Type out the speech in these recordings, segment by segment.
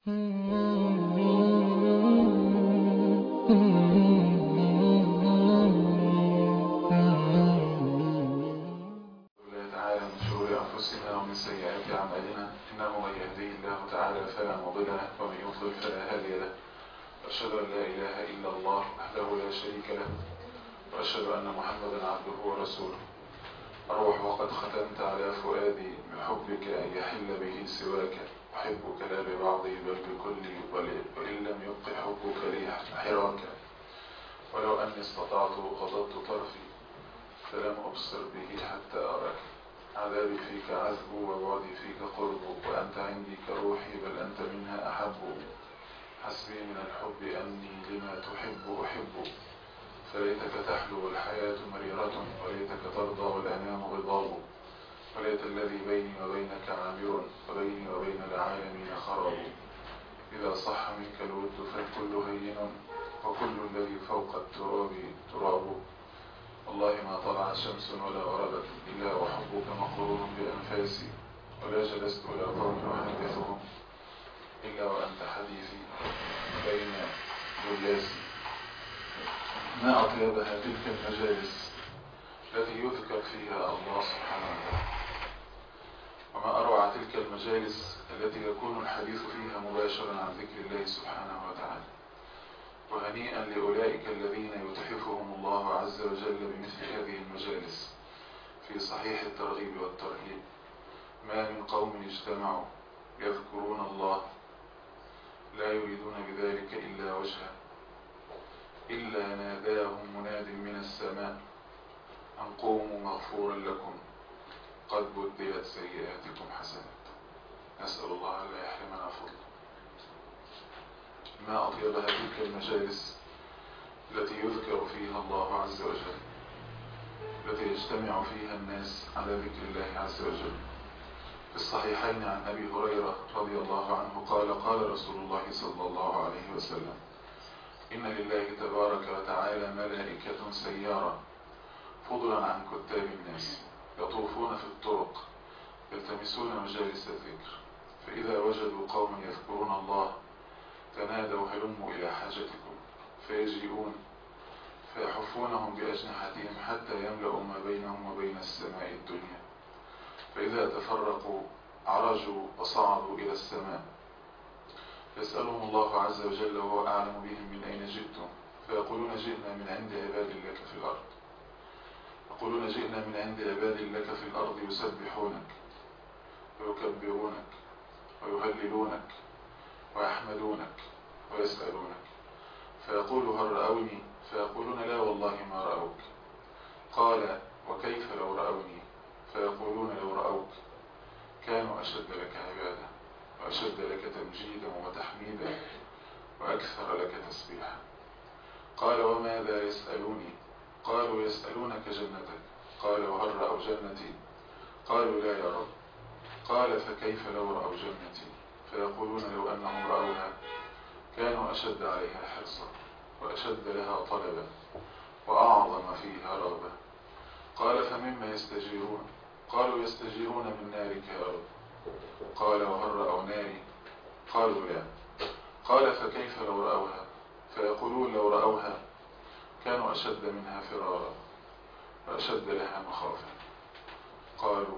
الله تعالى من شرور أنفسنا ومن سيئات أعمالنا إنه من يهديه الله تعالى فلا مضل له ومن يضلل فلا هادي له وأشهد أن لا إله إلا الله وحده لا شريك له وأشهد أن محمدا عبده ورسوله أروح وقد ختمت على فؤادي بحبك أن يحل به سواك أحبك لا ببعضي بل بكلي وإن لم يبق حبك لي حراك ولو أني استطعت غضبت طرفي فلم أبصر به حتى أراك عذابي فيك عذب وبعدي فيك قرب وأنت عندي كروحي بل أنت منها أحب حسبي من الحب أني لما تحب أحب فليتك تحلو والحياة مريرة وليتك ترضى والأنام غضاب وليت الذي بيني وبينك عامر وبيني وبين العالمين خراب إذا صح منك الود فالكل هين وكل الذي فوق التراب تراب والله ما طلعت شمس ولا غربت إلا وحبك مقرون بأنفاسي ولا جلست إلى قوم أحدثهم إلا وأنت حديثي بين جلاسي ما أطيبها تلك المجالس التي يذكر فيها الله سبحانه وتعالى وما أروع تلك المجالس التي يكون الحديث فيها مباشرا عن ذكر الله سبحانه وتعالى وهنيئا لأولئك الذين يتحفهم الله عز وجل بمثل هذه المجالس في صحيح الترغيب والترهيب ما من قوم اجتمعوا يذكرون الله لا يريدون بذلك إلا وجهه إلا ناداهم مناد من السماء أن قوموا مغفورا لكم قد بدلت سيئاتكم حسنات نسأل الله أن لا يحرمنا فضله ما أطيبها تلك المجالس التي يذكر فيها الله عز وجل التي يجتمع فيها الناس على ذكر الله عز وجل في الصحيحين عن أبي هريرة رضي الله عنه قال قال رسول الله صلى الله عليه وسلم إن لله تبارك وتعالى ملائكة سيارة فضلا عن كتاب الناس يطوفون في الطرق يلتمسون مجالس الذكر فإذا وجدوا قوما يذكرون الله تنادوا هلموا إلى حاجتكم فيجيئون فيحفونهم بأجنحتهم حتى يملأوا ما بينهم وبين السماء الدنيا فإذا تفرقوا عرجوا وصعدوا إلى السماء يسألهم الله عز وجل وهو أعلم بهم من أين جئتم فيقولون جئنا من عند عباد لك في الأرض يقولون جئنا من عند عباد لك في الأرض يسبحونك ويكبرونك ويهللونك ويحمدونك ويسألونك فيقول هل رأوني فيقولون لا والله ما رأوك قال وكيف لو رأوني فيقولون لو رأوك كانوا أشد لك عبادة وأشد لك تمجيدا وتحميدا وأكثر لك تسبيحا قال وماذا يسألوني قالوا يسألونك جنتك قال وهل رأوا جنتي قالوا لا يا رب قال فكيف لو رأوا جنتي فيقولون لو أنهم رأوها كانوا أشد عليها حرصا وأشد لها طلبا وأعظم فيها رغبة قال فمما يستجيرون قالوا يستجيرون من نارك يا رب قال وهل رأوا ناري قالوا لا قال فكيف لو رأوها فيقولون لو رأوها كانوا أشد منها فرارا وأشد لها مخافة قالوا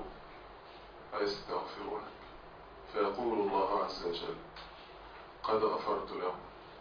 فيستغفرونك فيقول الله عز وجل قد غفرت لهم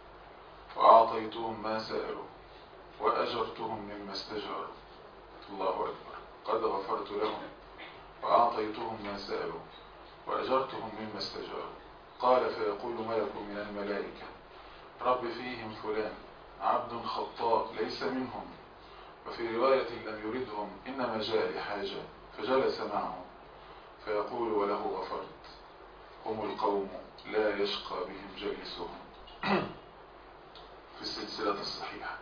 وأعطيتهم ما سألوا وأجرتهم مما استجاروا الله أكبر قد غفرت لهم وأعطيتهم ما سألوا وأجرتهم مما استجاروا قال فيقول ملك من الملائكة رب فيهم فلان عبد خطاء ليس منهم وفي رواية لم يردهم إنما جاء لحاجة فجلس معهم فيقول وله غفرت هم القوم لا يشقى بهم جليسهم في السلسلة الصحيحة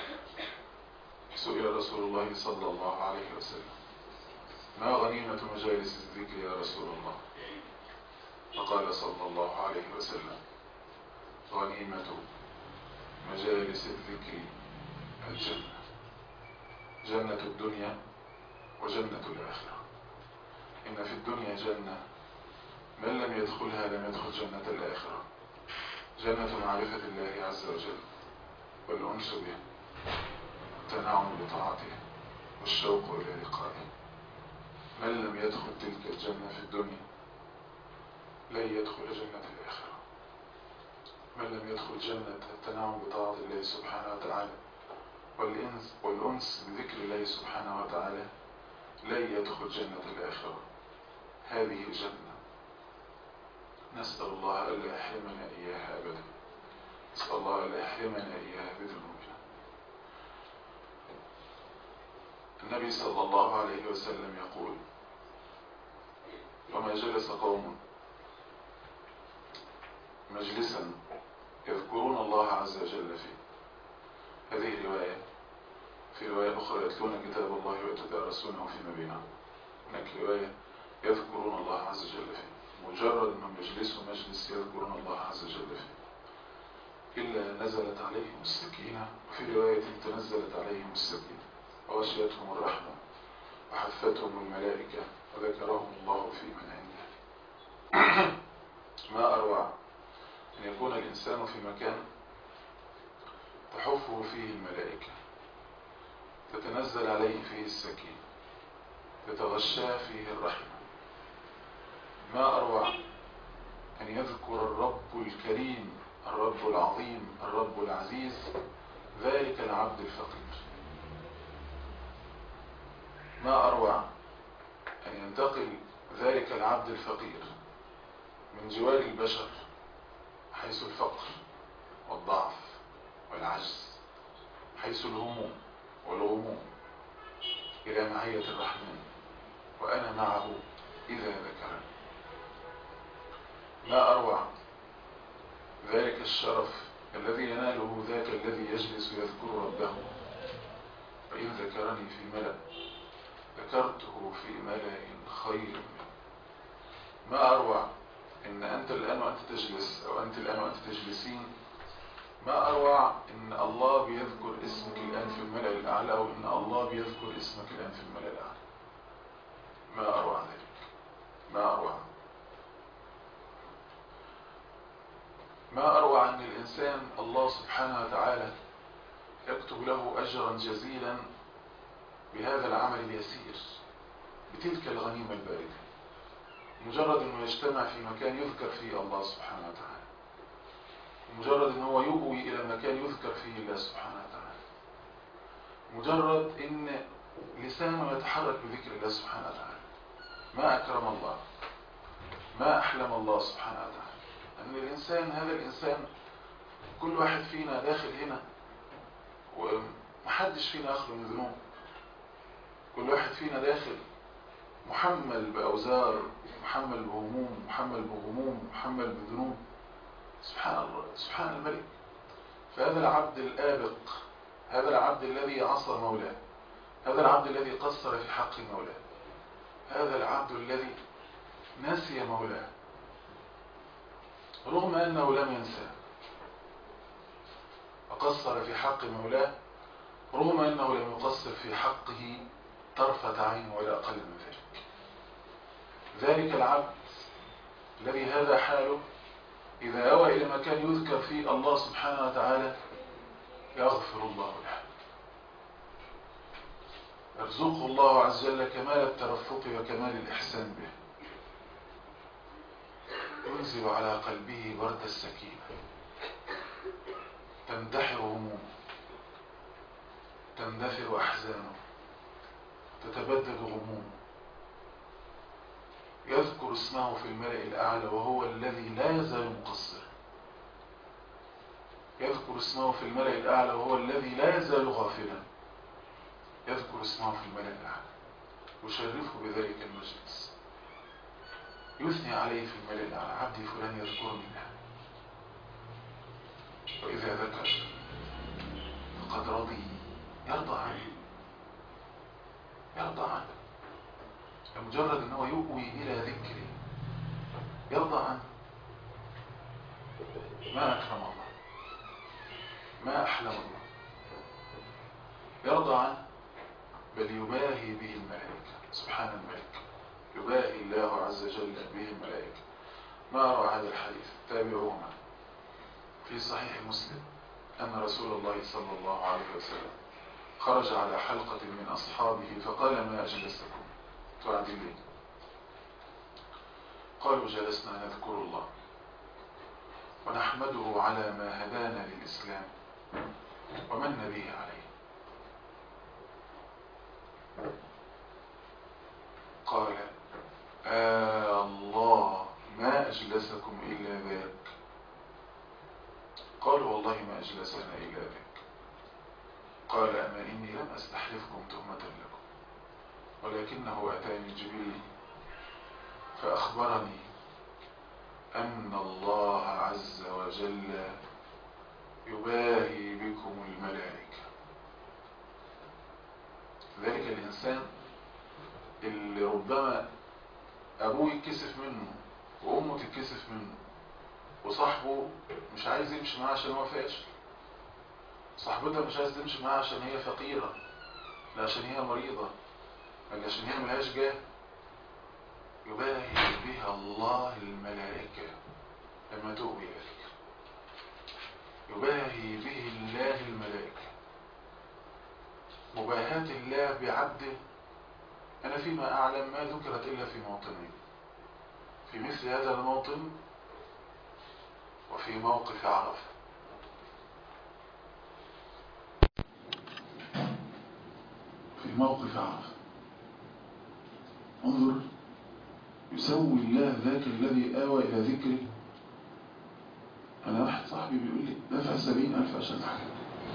سئل رسول الله صلى الله عليه وسلم ما غنيمة مجالس الذكر يا رسول الله فقال صلى الله عليه وسلم غنيمة مجالس الذكر الجنة جنة الدنيا وجنة الآخرة إن في الدنيا جنة من لم يدخلها لم يدخل جنة الآخرة جنة معرفة الله عز وجل والأنس به والتنعم بطاعته والشوق إلى لقائه من لم يدخل تلك الجنة في الدنيا لن يدخل جنة الآخرة من لم يدخل جنة التنعم بطاعة الله سبحانه وتعالى والإنس, والأنس بذكر الله سبحانه وتعالى لن يدخل جنة الآخرة هذه الجنة نسأل الله ألا يحرمنا إياها أبدا نسأل الله ألا يحرمنا إياها بذنوبنا النبي صلى الله عليه وسلم يقول وما جلس قوم مجلسا يذكرون الله عز وجل فيه هذه رواية في رواية أخرى يتلون كتاب الله ويتدارسونه فيما بينهم هناك رواية يذكرون الله عز وجل فيه مجرد من مجلسه مجلس يذكرون الله عز وجل فيه إلا نزلت عليهم السكينة وفي رواية تنزلت عليهم السكينة وغشيتهم الرحمة وحفتهم الملائكة وذكرهم الله في من عنده ما أروع أن يكون الإنسان في مكان تحفه فيه الملائكة تتنزل عليه فيه السكينة تتغشاه فيه الرحمة ما أروع أن يذكر الرب الكريم الرب العظيم الرب العزيز ذلك العبد الفقير ما أروع أن ينتقل ذلك العبد الفقير من جوار البشر حيث الفقر والضعف والعجز حيث الهموم والغموم إلى معية الرحمن وأنا معه إذا ذكرني ما أروع ذلك الشرف الذي يناله ذاك الذي يجلس يذكر ربه فإن ذكرني في ملأ ذكرته في ملأ خير منه ما أروع إن أنت الآن وأنت تجلس أو أنت الآن وأنت تجلسين ما أروع إن الله بيذكر اسمك الآن في الملأ الأعلى أو إن الله بيذكر اسمك الآن في الملأ الأعلى ما أروع ذلك ما أروع ما أروع أن الإنسان الله سبحانه وتعالى يكتب له أجرا جزيلا بهذا العمل اليسير بتلك الغنيمة الباردة مجرد أنه يجتمع في مكان يذكر فيه الله سبحانه وتعالى مجرد أنه هو يؤوي إلى مكان يذكر فيه الله سبحانه وتعالى مجرد أن لسانه يتحرك بذكر الله سبحانه وتعالى ما أكرم الله ما أحلم الله سبحانه وتعالى أن الإنسان هذا الإنسان كل واحد فينا داخل هنا ومحدش فينا يخلو من ذنوب كل واحد فينا داخل محمل بأوزار محمل بهموم محمل بغموم محمل بذنوب سبحان الله سبحان الملك فهذا العبد الآبق هذا العبد الذي عصى مولاه هذا العبد الذي قصر في حق مولاه هذا العبد الذي نسي مولاه رغم أنه لم ينسى وقصر في حق مولاه رغم أنه لم يقصر في حقه طرفة عين ولا أقل من ذلك ذلك العبد الذي هذا حاله إذا أوى إلى مكان يذكر فيه الله سبحانه وتعالى يغفر الله له يرزقه الله عز وجل كمال الترفق وكمال الإحسان به ينزل على قلبه برد السكينة تندحر همومه تندثر أحزانه تتبدد غمومه يذكر اسمه في الملأ الأعلى وهو الذي لا يزال مقصرا يذكر اسمه في الملأ الأعلى وهو الذي لا يزال غافلا يذكر اسمه في الملأ الأعلى يشرفه بذلك المجلس يثني عليه في الملأ الأعلى عبدي فلان يذكرني الآن وإذا ذكر فقد رضي يرضى عنه يرضى عنه لمجرد ان هو يؤوي الى ذكره يرضى عنه ما اكرم الله ما احلم الله يرضى عنه بل يباهي به الملائكة سبحان الملك يباهي الله عز وجل به الملائكة ما أرى هذا الحديث تابعوه معي في صحيح مسلم أن رسول الله صلى الله عليه وسلم خرج على حلقة من أصحابه فقال ما أجلسكم تعدلين قالوا جلسنا نذكر الله ونحمده على ما هدانا للإسلام ومن به عليه قال آه الله ما أجلسكم إلا ذاك قالوا والله ما أجلسنا إلا ذاك قال أما إني لم أستحلفكم تهمة لكم ولكنه أتاني جبريل فأخبرني أن الله عز وجل يباهي بكم الملائكة ذلك الإنسان اللي ربما أبوه يتكسف منه وأمه تتكسف منه وصاحبه مش عايز يمشي معاه عشان هو فاشل صاحبتها مش عايز تمشي معاه عشان هي فقيرة لا عشان هي مريضة ولا عشان هي ملهاش جاه يباهي بها الله الملائكة لما تؤوي ذلك يباهي به الله الملائكة مباهاة الله بعبده أنا فيما أعلم ما ذكرت إلا في موطنين في مثل هذا الموطن وفي موقف عرفة في موقف عرفة انظر يسوي الله ذاك الذي آوى إلى ذكره أنا واحد صاحبي بيقول لي دفع سبعين ألف عشان حاجة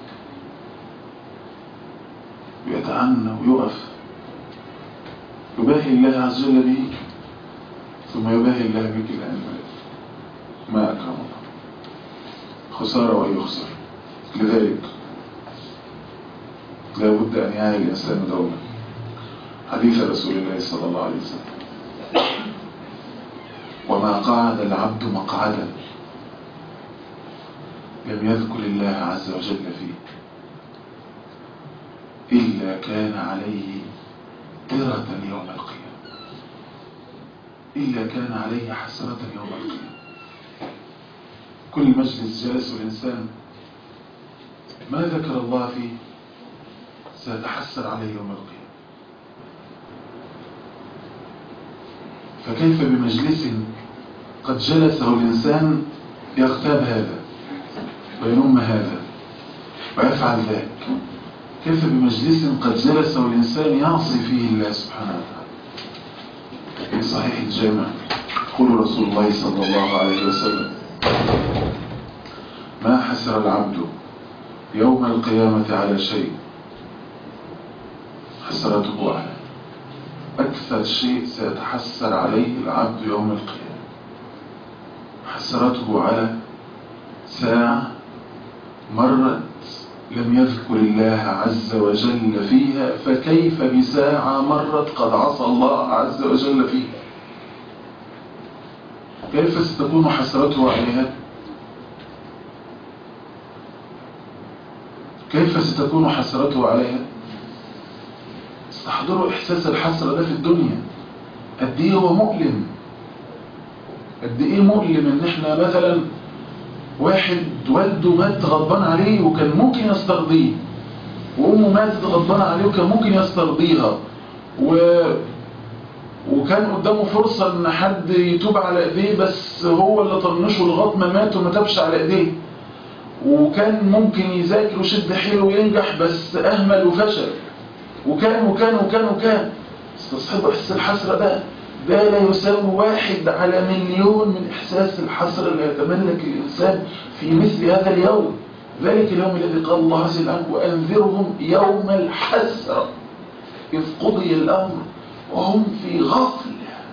ويتعنى ويقف يباهي الله عز وجل به ثم يباهي الله بك الآن ما أكرم الله خسارة ويخسر لذلك لا بد أن يعي الإنسان دولة حديث رسول الله صلى الله عليه وسلم وما قعد العبد مقعدا لم يذكر الله عز وجل فيه إلا كان عليه ترة يوم القيامة إلا كان عليه حسرة يوم القيامة كل مجلس جلس الإنسان ما ذكر الله فيه سيتحسر عليه يوم القيامة فكيف بمجلس قد جلسه الإنسان يغتاب هذا وينم هذا ويفعل ذاك كيف بمجلس قد جلسه الإنسان يعصي فيه الله سبحانه وتعالى في صحيح الجامع يقول رسول الله صلى الله عليه وسلم ما حسر العبد يوم القيامة على شيء حسرته عليه أكثر شيء سيتحسر عليه العبد يوم القيامة حسرته على ساعة مرت لم يذكر الله عز وجل فيها فكيف بساعة مرت قد عصى الله عز وجل فيها كيف ستكون حسرته عليها كيف ستكون حسرته عليها استحضروا إحساس الحسرة ده في الدنيا قد إيه هو مؤلم قد إيه مؤلم إن إحنا مثلا واحد والده مات غضبان عليه وكان ممكن يسترضيه وأمه ماتت غضبان عليه وكان ممكن يسترضيها و... وكان قدامه فرصة إن حد يتوب على إيديه بس هو اللي طنشه لغاية ما مات وما تابش على إيديه وكان ممكن يذاكر وشد حيله وينجح بس أهمل وفشل وكان وكان وكان وكان استصحبوا إحساس الحسرة ده ده لا يساوي واحد على مليون من إحساس الحسرة اللي يتملك الإنسان في مثل هذا اليوم ذلك اليوم الذي قال الله عز وجل وأنذرهم يوم الحسرة إذ قضي الأمر وهم في غفلة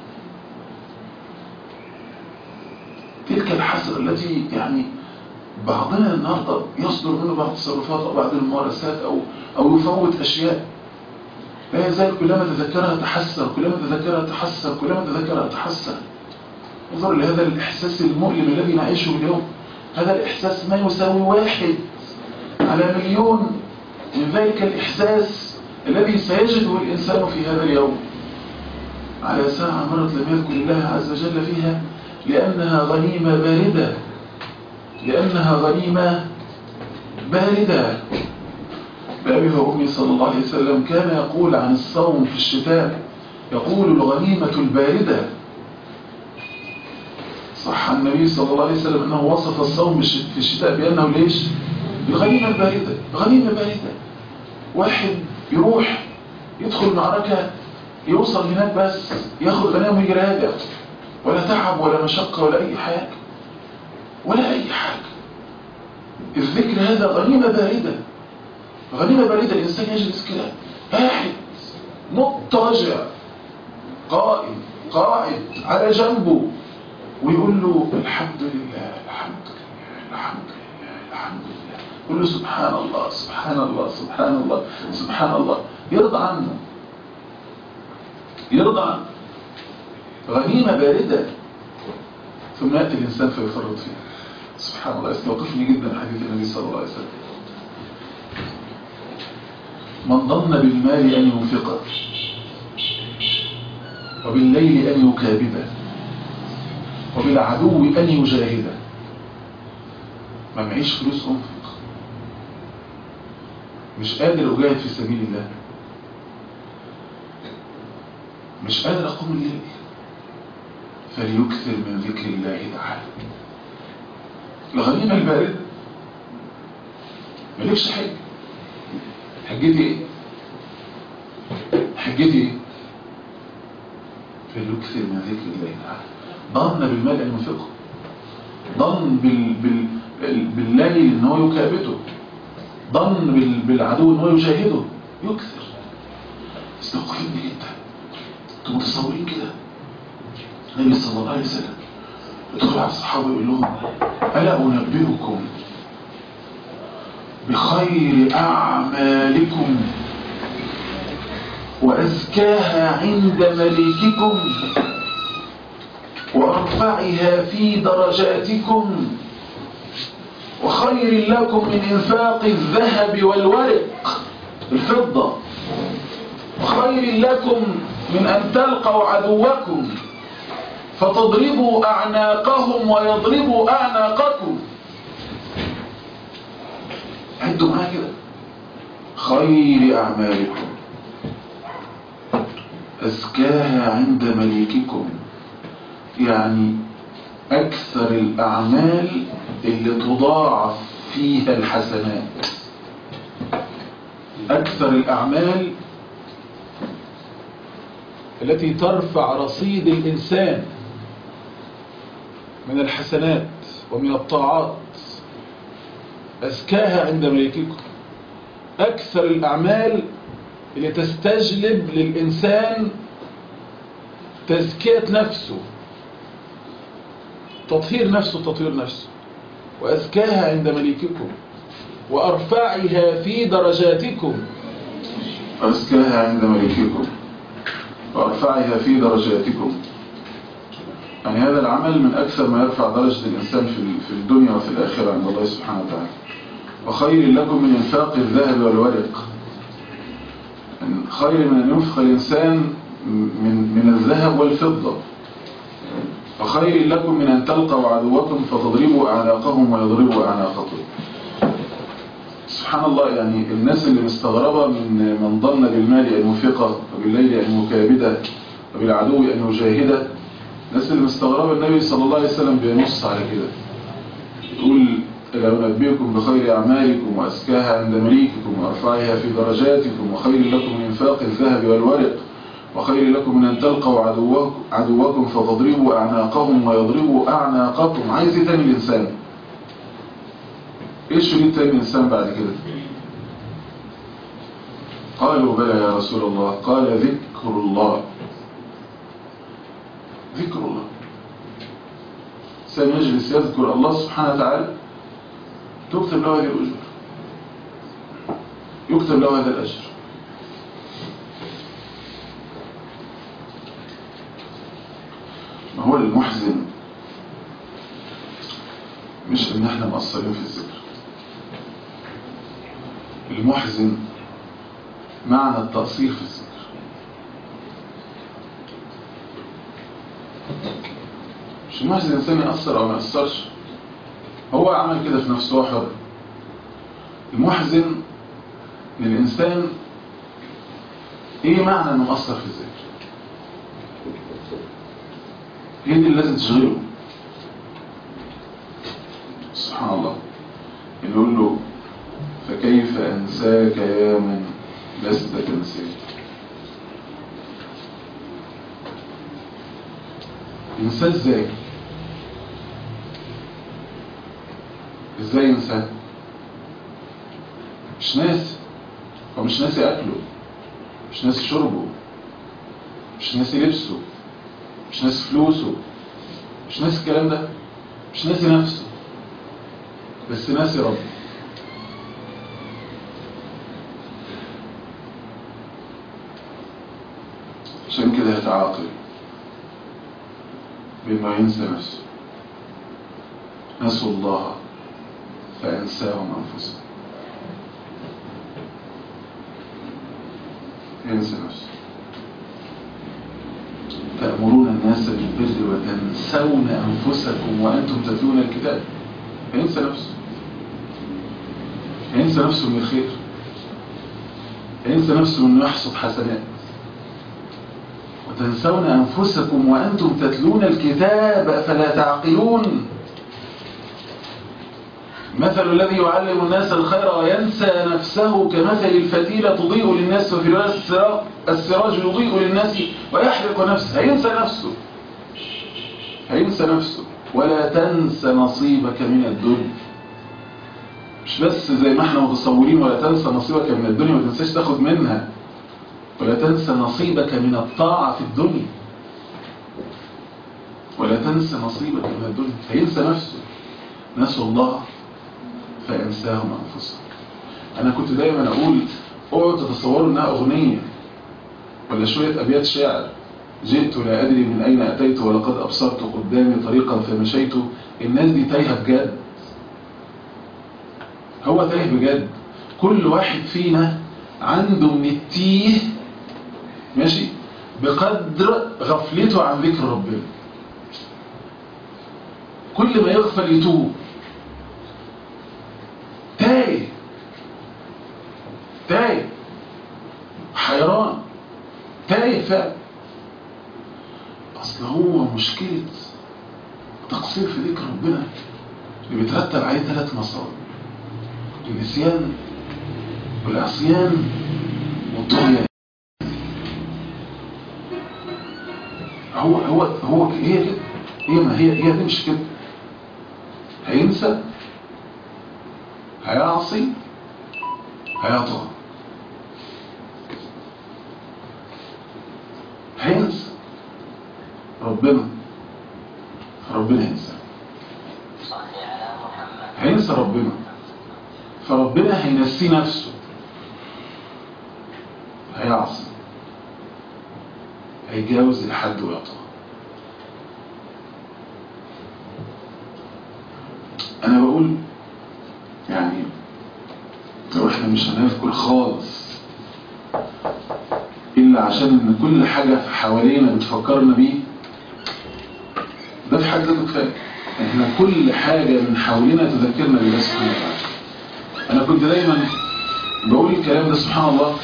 تلك الحسرة التي يعني بعضنا النهاردة يصدر منه بعض التصرفات أو بعض الممارسات أو, أو يفوت أشياء لا يزال كلما تذكرها تحسر كلما تذكرها تحسر كلما تذكرها تحسر انظر لهذا الإحساس المؤلم الذي نعيشه اليوم هذا الإحساس ما يساوي واحد على مليون من ذلك الإحساس الذي سيجده الإنسان في هذا اليوم على ساعة مرت لم يذكر الله عز وجل فيها لأنها غنيمة باردة لأنها غنيمة باردة بأبي وأمي صلى الله عليه وسلم كان يقول عن الصوم في الشتاء يقول الغنيمة الباردة صح النبي صلى الله عليه وسلم أنه وصف الصوم في الشتاء بأنه ليش الغنيمة الباردة غنيمة باردة واحد يروح يدخل معركة يوصل هناك بس ياخد غنائم ويجي راجع ولا تعب ولا مشقة ولا أي حاجة ولا أي حاجة الذكر هذا غنيمة باردة غنيمة باردة الإنسان يجلس كده قاعد مضطجع قائم قاعد على جنبه ويقول له الحمد لله الحمد لله الحمد لله الحمد لله يقول له سبحان الله سبحان الله سبحان الله سبحان الله يرضى عنه يرضى عنه غنيمة باردة ثم يأتي الإنسان فيفرط فيها سبحان الله يستوقفني جدا حديث النبي صلى الله عليه وسلم من ظن بالمال أن ينفقه وبالليل أن يكابده وبالعدو أن يجاهده ما معيش فلوس أنفق مش قادر أجاهد في سبيل الله مش قادر أقوم الليل فليكثر من ذكر الله تعالى الغنيمة الباردة مالكش حاجة حجتي ايه حجتي ايه فليكثر من ذكر الله تعالى ظن بالمال ان ينفقه ظن بال... بال... بالليل ان هو يكابته ظن بال... بالعدو ان هو يجاهده يكثر استوقفني جدا انتوا متصورين كده النبي صلى الله عليه وسلم يدخل على الصحابه ويقول لهم الا انبئكم بخير اعمالكم وازكاها عند مليككم وارفعها في درجاتكم وخير لكم من انفاق الذهب والورق الفضه وخير لكم من ان تلقوا عدوكم فتضربوا أعناقهم ويضربوا أعناقكم عدوا معايا كده خير أعمالكم أزكاها عند مليككم يعني أكثر الأعمال اللي تضاعف فيها الحسنات أكثر الأعمال التي ترفع رصيد الإنسان من الحسنات ومن الطاعات أزكاها عند ملككم أكثر الأعمال اللي تستجلب للإنسان تزكية نفسه تطهير نفسه تطهير نفسه وأزكاها عند ملككم وأرفعها في درجاتكم أزكاها عند ملككم وأرفعها في درجاتكم يعني هذا العمل من أكثر ما يرفع درجة الإنسان في الدنيا وفي الآخرة عند الله سبحانه وتعالى وخير لكم من إنفاق الذهب والورق خير من أن ينفق الإنسان من, من الذهب والفضة وخير لكم من أن تلقوا عدوكم فتضربوا أعناقهم ويضربوا أعناقكم سبحان الله يعني الناس اللي مستغربة من من ظن بالمال أن ينفقه وبالليل أن يكابده وبالعدو أن يجاهده الناس اللي مستغربة النبي صلى الله عليه وسلم بينص على كده يقول لو نبيكم بخير أعمالكم وأزكاها عند مليككم وأرفعها في درجاتكم وخير لكم من إنفاق الذهب والورق وخير لكم من أن تلقوا عدوكم, عدوكم فتضربوا أعناقهم ويضربوا أعناقكم عايز ايه تاني الإنسان ايش شريط تاني الإنسان بعد كده قالوا بلى يا رسول الله قال ذكر الله ذكر الله سنجلس يذكر الله سبحانه وتعالى تكتب له هذه الأجر يكتب له هذا الأجر ما هو المحزن مش ان احنا مقصرين في الذكر المحزن معنى التقصير في الذكر مش المحزن الانسان يأثر او ما يأثرش هو عمل كده في نفسه هو حر المحزن ان الانسان ايه معنى انه مقصر في الذكر هي دي اللي لازم تشغله سبحان الله يقول له فكيف انساك يا من لست تنسيك ينساه ازاي ازاي ينساه مش ناسي هو مش ناسي اكله مش ناسي شربه مش ناسي لبسه مش ناسي فلوسه مش ناسي الكلام ده مش ناسي نفسه بس ناسي ربه عشان كده يتعاقل بما ينسى نفسه نسوا الله فأنساهم أنفسهم ينسى نفسه تأمرون الناس بالبر وتنسون أنفسكم وأنتم تتلون الكتاب ينسى نفسه ينسى نفسه من الخير ينسى نفسه انه يحصد حسنات وتنسون أنفسكم وأنتم تتلون الكتاب فلا تعقلون مثل الذي يعلم الناس الخير وينسى نفسه كمثل الفتيلة تضيء للناس وفي رواية السراج يضيء للناس ويحرق نفسه هينسى نفسه هينسى نفسه ولا تنسى نصيبك من الدنيا مش بس زي ما احنا متصورين ولا تنسى نصيبك من الدنيا ما تنساش تاخد منها ولا تنسى نصيبك من الطاعة في الدنيا ولا تنسى نصيبك من الدنيا هينسى نفسه نسوا الله فينساهم أنفسهم أنا كنت دايما أقول اوعوا تتصوروا إنها أغنية ولا شوية أبيات شعر جئت لا أدري من أين أتيت ولقد أبصرت قدامي طريقا فمشيت الناس دي تايهة بجد هو تايه بجد كل واحد فينا عنده من التيه ماشي بقدر غفلته عن ذكر ربنا كل ما يغفل يتوب تايه تايه حيران تايه فعلا اصل هو مشكلة تقصير في ذكر ربنا اللي بيترتب عليه ثلاث مصائب النسيان والعصيان والطغيان هو هو هو هي كده هي ما هي هي دي مش كده هينسى هيعصي هيطغى هينسى ربنا فربنا ينسى هينسى ربنا فربنا هينسي نفسه هيعصي هيجاوز الحد ويطغى انا بقول يعني لو احنا مش هنذكر خالص الا عشان ان كل حاجة حوالينا بتفكرنا بيه ده في حد ذاته كفايه احنا كل حاجة من حوالينا تذكرنا بالله سبحانه وتعالى انا كنت دايما بقول الكلام ده سبحان الله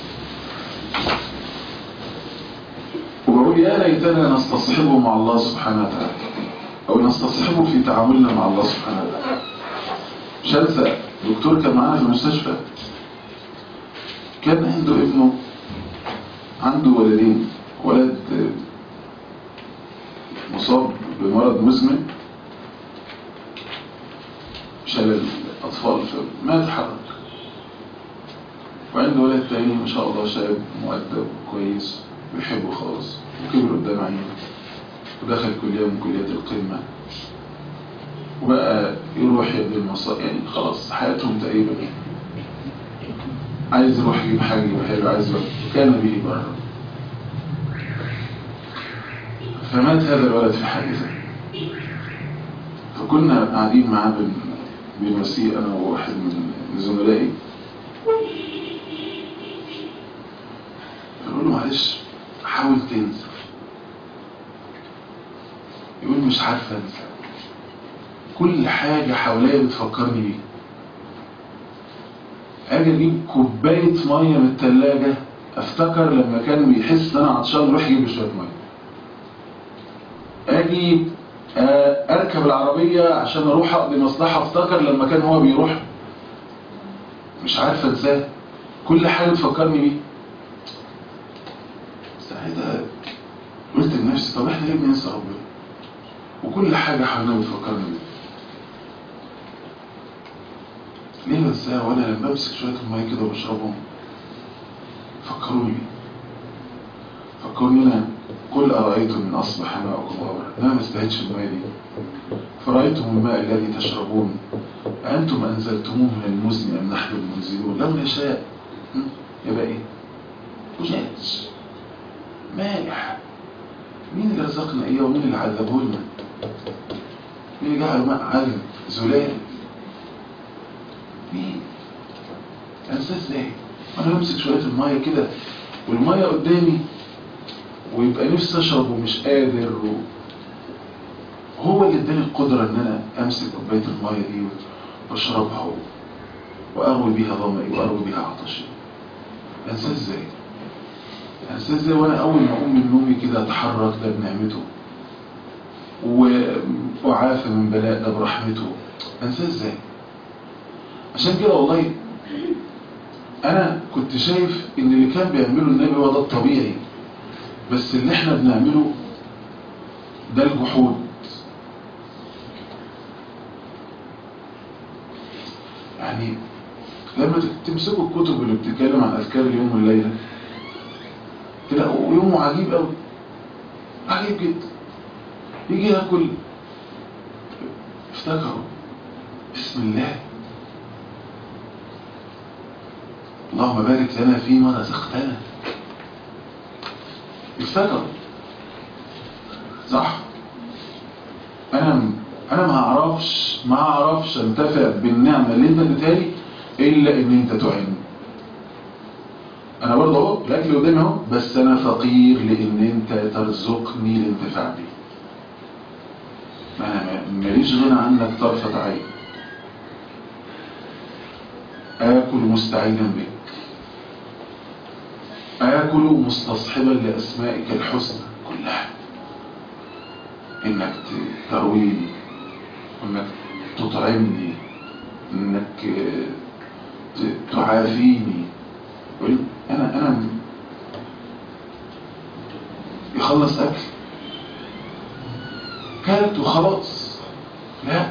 وبقول يا ليتنا نستصحبه مع الله سبحانه وتعالى او نستصحبه في تعاملنا مع الله سبحانه وتعالى مش هنسى دكتور كان معانا في المستشفى كان عنده ابنه عنده ولدين ولد مصاب بمرض مزمن شلل أطفال فما تحرك وعنده ولد تاني ما شاء الله شاب مؤدب كويس بيحبه خالص وكبر قدام عينه ودخل كلية من كليات القمة وبقى يروح يبني المصائب يعني خلاص حياتهم تقريبا عايز يروح يجيب حاجة يجيبها له عايز يروح كان به بره فمات هذا الولد في حادثة فكنا قاعدين معاه بن بنوسيه أنا وواحد من زملائي فنقول له معلش حاول تنسى يقول مش عارف انسى كل حاجة حواليا بتفكرني بيه اجي اجيب كوباية مية من التلاجة افتكر لما كان بيحس ان انا عطشان يروح يجيب لي شوية مية اجي آه، اركب العربية عشان اروح اقضي مصلحة افتكر لما كان هو بيروح مش عارف ازاي كل حاجة تفكرني بيه ساعتها قلت لنفسي طب احنا ليه بننسى ربنا وكل حاجة حوالينا بتفكرني بيه ليه بنساها وانا لما بمسك شوية المية كده وبشربهم فكروني بيه فكروني انا قل أرأيتم من أصبح ماؤكم غورا أنا ما استهدش المية دي فرأيتم الماء الذي تشربون أنتم أنزلتموه من المزن أم نحن المنزلون لو نشاء م? يبقى إيه؟ وجاج مالح مين اللي رزقنا إيه ومين اللي عذبه لنا؟ مين اللي جعل ماء عذب زلال؟ مين؟ أنساه إزاي؟ أنا بمسك شوية المية كده والمية قدامي ويبقى نفسي اشرب ومش قادر و... هو اللي اداني القدرة ان انا امسك كوباية المية دي واشربها و... واروي بيها ظمئي واروي بيها عطشي انساه ازاي انساه ازاي وانا اول ما اقوم من نومي كده اتحرك ده بنعمته و... وعافى من بلاء ده برحمته انساه ازاي عشان كده والله انا كنت شايف ان اللي كان بيعمله النبي هو ده الطبيعي بس اللي احنا بنعمله ده الجحود يعني لما تمسكوا الكتب اللي بتتكلم عن اذكار اليوم والليله تلاقوا يومه عجيب قوي عجيب جدا يجي ياكل افتكروا بسم الله اللهم بارك لنا فيما رزقتنا افتكر صح انا انا ما اعرفش ما اعرفش انتفع بالنعمه اللي انت اديتها لي الا ان انت تعين انا برضه اهو الاكل قدامي اهو بس انا فقير لان انت ترزقني الانتفاع بيه ما انا ماليش غنى عنك طرفه عين اكل مستعينا بك آكل مستصحبا لأسمائك الحسنى كلها إنك ترويني إنك تطعمني إنك تعافيني أنا أنا يخلص أكل كلت وخلاص لا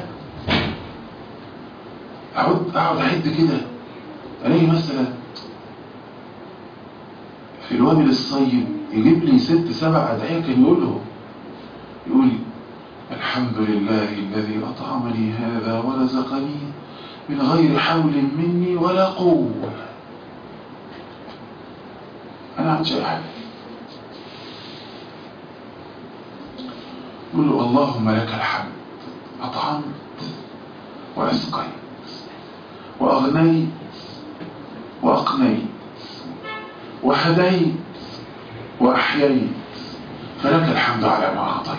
أقعد أقعد أعد كده ألاقي مثلا في الوابل الصيب يجيب لي ست سبع أدعية كان يقوله يقول الحمد لله الذي أطعمني هذا ورزقني من غير حول مني ولا قوة أنا عن شيء حاجة يقول له اللهم لك الحمد أطعمت وأسقيت وأغنيت وأقنيت وهديت وأحييت فلك الحمد على ما أعطيت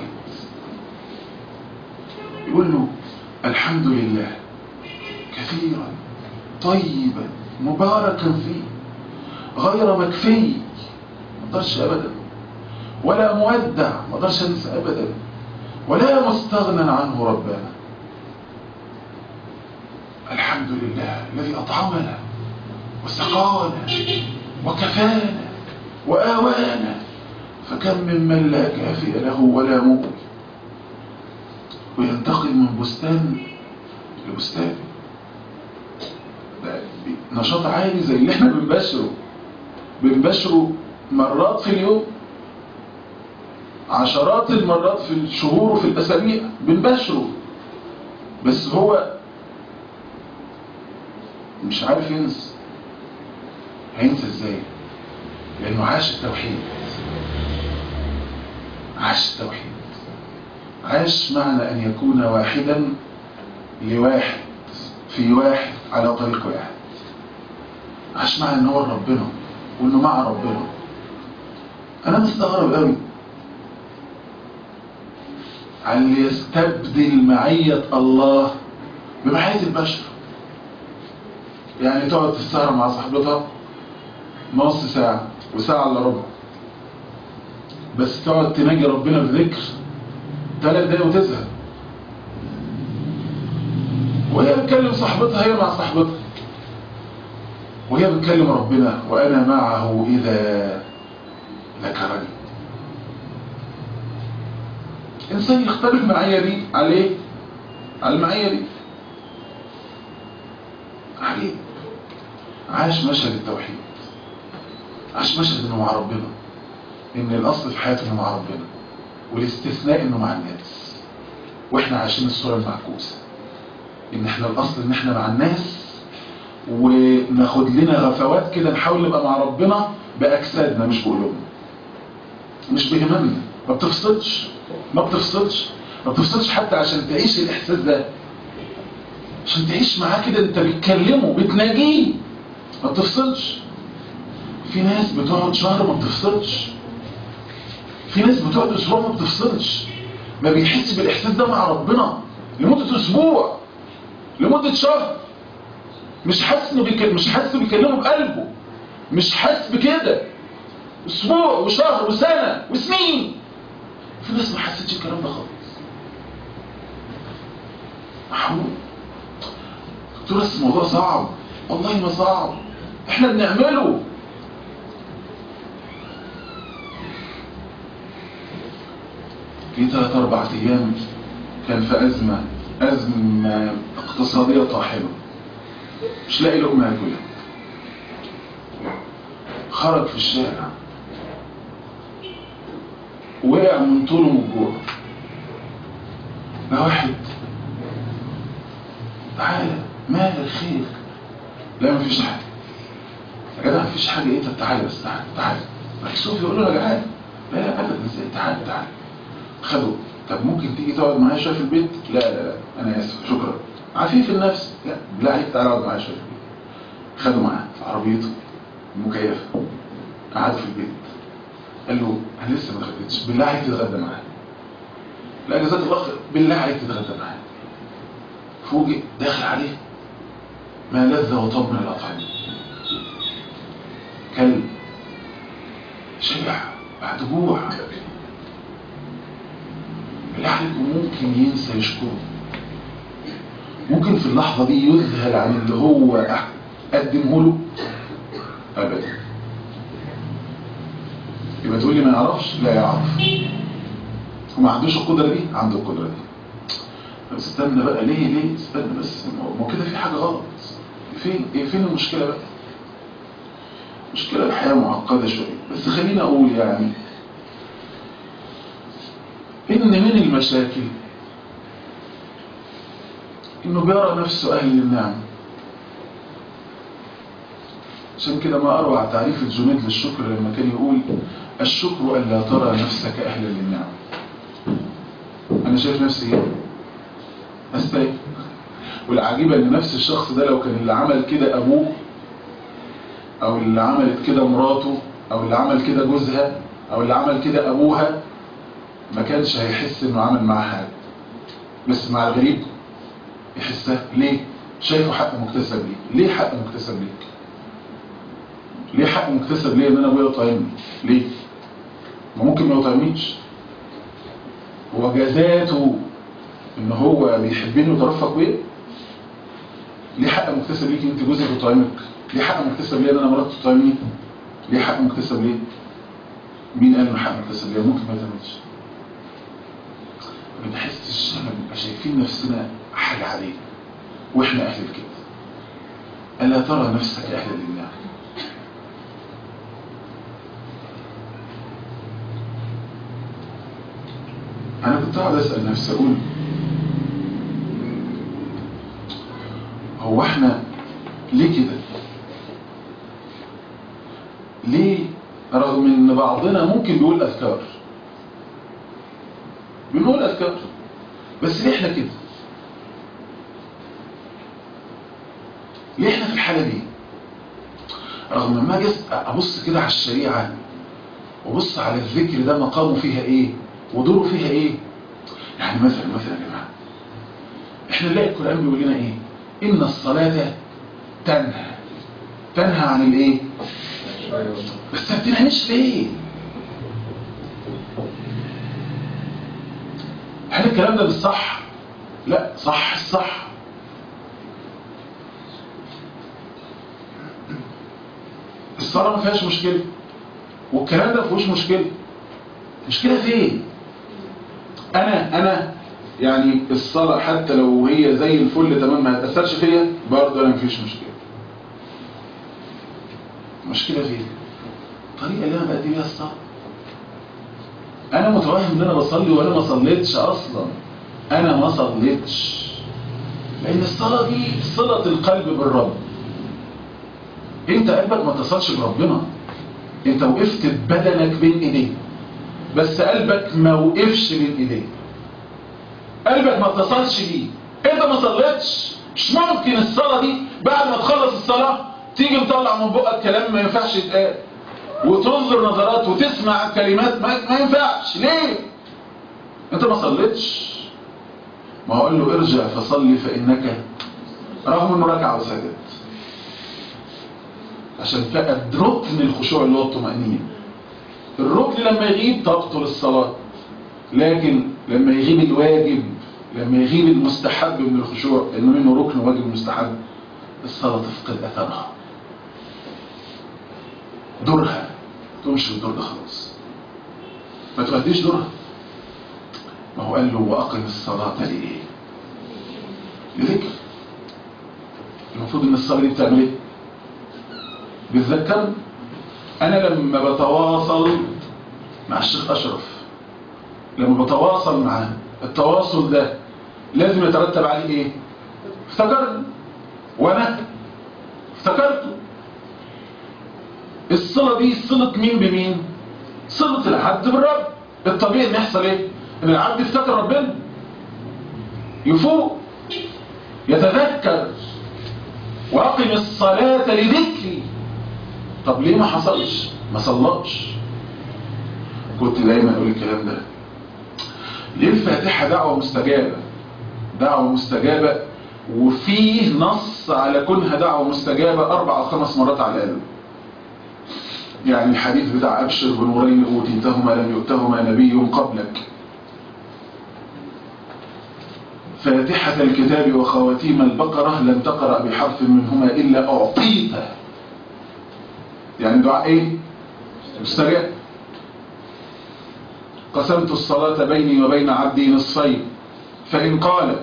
يقول له الحمد لله كثيرا طيبا مباركا فيه غير مكفي ما اقدرش ابدا ولا مودع ما اقدرش انسى ابدا ولا مستغنى عنه ربنا الحمد لله الذي اطعمنا وسقانا وكفانا واوانا فكم ممن لا كافئ له ولا مؤوي وينتقل من بستان لبستان نشاط عالي زي اللي احنا بنبشره بنبشره مرات في اليوم عشرات المرات في الشهور وفي الأسابيع بنبشره بس هو مش عارف ينسى هينسى ازاي لانه عاش التوحيد عاش التوحيد عاش معنى ان يكون واحدا لواحد في واحد على طريق واحد عاش معنى ان هو ربنا وانه مع ربنا انا مستغرب قوي على اللي يستبدل معية الله بمعية البشر يعني تقعد تسهر مع صاحبتها نص ساعة وساعة الا ربع بس تقعد تناجي ربنا بذكر ثلاث دقايق وتزهق وهي بتكلم صاحبتها هي مع صاحبتها وهي بتكلم ربنا وأنا معه إذا ذكرني إنسان يختلف المعية دي عليه على المعية دي عليه عاش مشهد التوحيد عاش مشهد انه مع ربنا ان الاصل في حياته انه مع ربنا والاستثناء انه مع الناس واحنا عايشين الصورة المعكوسة ان احنا الاصل ان احنا مع الناس وناخد لنا غفوات كده نحاول نبقى مع ربنا باجسادنا مش بقلوبنا مش بهممنا ما بتفصلش ما بتفصلش ما بتفصلش حتى عشان تعيش الاحساس ده عشان تعيش معاه كده انت بتكلمه بتناجيه ما بتفصلش في ناس بتقعد شهر ما بتفصلش في ناس بتقعد اسبوع ما بتفصلش ما بيحس بالاحساس ده مع ربنا لمدة اسبوع لمدة شهر مش حاسس انه بيك... مش حاسس بيكلمه بقلبه مش حاسس بكده اسبوع وشهر وسنة وسنين في ناس ما حسيتش الكلام ده خالص محمود دكتور بس الموضوع صعب والله ما صعب احنا بنعمله في ثلاث اربع ايام كان في ازمه ازمه اقتصاديه طاحنه مش لاقي لقمه ياكلها خرج في الشارع وقع من طوله من الجوع ده واحد تعالى مال خير لا مفيش حاجه يا جدع مفيش حاجه ايه طب تعالى بس تعالى تعالى مكسوف يقول له يا جدعان لا ابدا ازاي تعالى تعالى خده طب ممكن تيجي تقعد معايا شويه في البيت لا لا لا انا اسف شكرا عفيف النفس لا بالله عليك تعالى اقعد معايا شويه في البيت خده معاه في عربيته المكيفه قعدوا في البيت قال له انا لسه ما اتغديتش بالله عليك تتغدى معايا لا جزاك الله خير بالله عليك تتغدى معايا فوجئ داخل عليه ما لذ وطب من الأطعمة كلب شبع بعد جوع بالله عليكم ممكن ينسى يشكره ممكن في اللحظة دي يذهل عن اللي هو قدمه له أبدا يبقى تقول لي ما يعرفش لا يعرف وما عندوش القدرة دي عنده القدرة دي طب استنى بقى ليه ليه استنى بس ما كده في حاجة غلط فين ايه فين المشكلة بقى مشكلة الحياة معقدة شوية بس خلينا اقول يعني ان من المشاكل انه بيرى نفسه اهل للنعم عشان كده ما اروع تعريف الجنيد للشكر لما كان يقول الشكر ألا ترى نفسك أهلا للنعم أنا شايف نفسي ايه أستاهل والعجيبة ان نفس الشخص ده لو كان اللي عمل كده ابوه او اللي عملت كده مراته او اللي عمل كده جوزها او اللي عمل كده ابوها ما كانش هيحس انه عمل معاه حاجة بس مع الغريب يحسها ليه شايفه حق مكتسب ليه ليه حق مكتسب ليك ليه حق مكتسب ليه ان انا ابويا يطعمني ليه ما ممكن ما يطعمنيش هو جزاته ان هو بيحبني وترفق بيا ليه حق مكتسب ليك انت جوزك يطعمك ليه حق مكتسب ليه ان انا مراتي تطعمني ليه حق مكتسب ليه مين قال انه حق مكتسب ليه ممكن ما يتعملش ما بنحسش احنا بنبقى شايفين نفسنا حاجه عليه واحنا اهل الكده الا ترى نفسك اهل لله انا كنت قاعد اسال نفسي اقول هو احنا ليه كده ليه رغم ان بعضنا ممكن بيقول اذكار بنقول اذكار بس ليه احنا كده ليه احنا في الحالة دي رغم ما اجي ابص كده على الشريعة وابص على الذكر ده مقامه فيها ايه ودوره فيها ايه يعني مثلا مثلا يا جماعه احنا نلاقي القران بيقول لنا ايه ان الصلاه تنهى تنهى عن الايه بس ما بتنهيش ليه هل الكلام ده بالصح لا صح الصح الصلاة ما فيهاش مشكلة والكلام ده ما فيهوش مشكلة مشكلة فين انا انا يعني الصلاة حتى لو هي زي الفل تمام ما هتأثرش فيا برضه انا مفيش مشكلة المشكلة فين الطريقة اللي انا بأدي بيها الصلاة انا متوهم ان انا بصلي وانا ما صليتش اصلا انا ما صليتش لان الصلاة دي صلة القلب بالرب انت قلبك ما اتصلش بربنا انت وقفت بدنك بين ايديه بس قلبك ما وقفش بين ايديه قلبك ما اتصلش بيه انت ما صليتش مش ممكن الصلاة دي بعد ما تخلص الصلاة تيجي مطلع من بقك كلام ما ينفعش يتقال وتنظر نظرات وتسمع كلمات ما, ما ينفعش ليه انت ما صليتش ما هو قال له ارجع فصلي فانك رغم انه ركع وسجد عشان فقد ركن الخشوع اللي هو الطمأنينة الركن لما يغيب تبطل الصلاة لكن لما يغيب الواجب لما يغيب المستحب من الخشوع انه منه ركن واجب مستحب الصلاة تفقد اثرها دورها تمشي الدور ده خلاص ما تغديش دورها ما هو قال له واقم الصلاة لايه لذكر المفروض ان الصلاة دي بتعمل ايه بتذكر انا لما بتواصل مع الشيخ اشرف لما بتواصل معاه التواصل ده لازم يترتب عليه ايه افتكرني وانا افتكرته الصلة دي صلة مين بمين صلة العبد بالرب الطبيعي ان يحصل ايه ان العبد يفتكر ربنا يفوق يتذكر واقم الصلاة لذكري طب ليه ما حصلش ما صلاش كنت دايما اقول الكلام ده ليه الفاتحة دعوة مستجابة دعوة مستجابة وفيه نص على كونها دعوة مستجابة اربع او خمس مرات على الاقل يعني الحديث بتاع ابشر بنورين اوتيتهما لم يؤتهما نبي قبلك فاتحة الكتاب وخواتيم البقرة لم تقرأ بحرف منهما إلا أعطيته يعني دعاء ايه مستجاب قسمت الصلاة بيني وبين عبدي نصفين فإن قال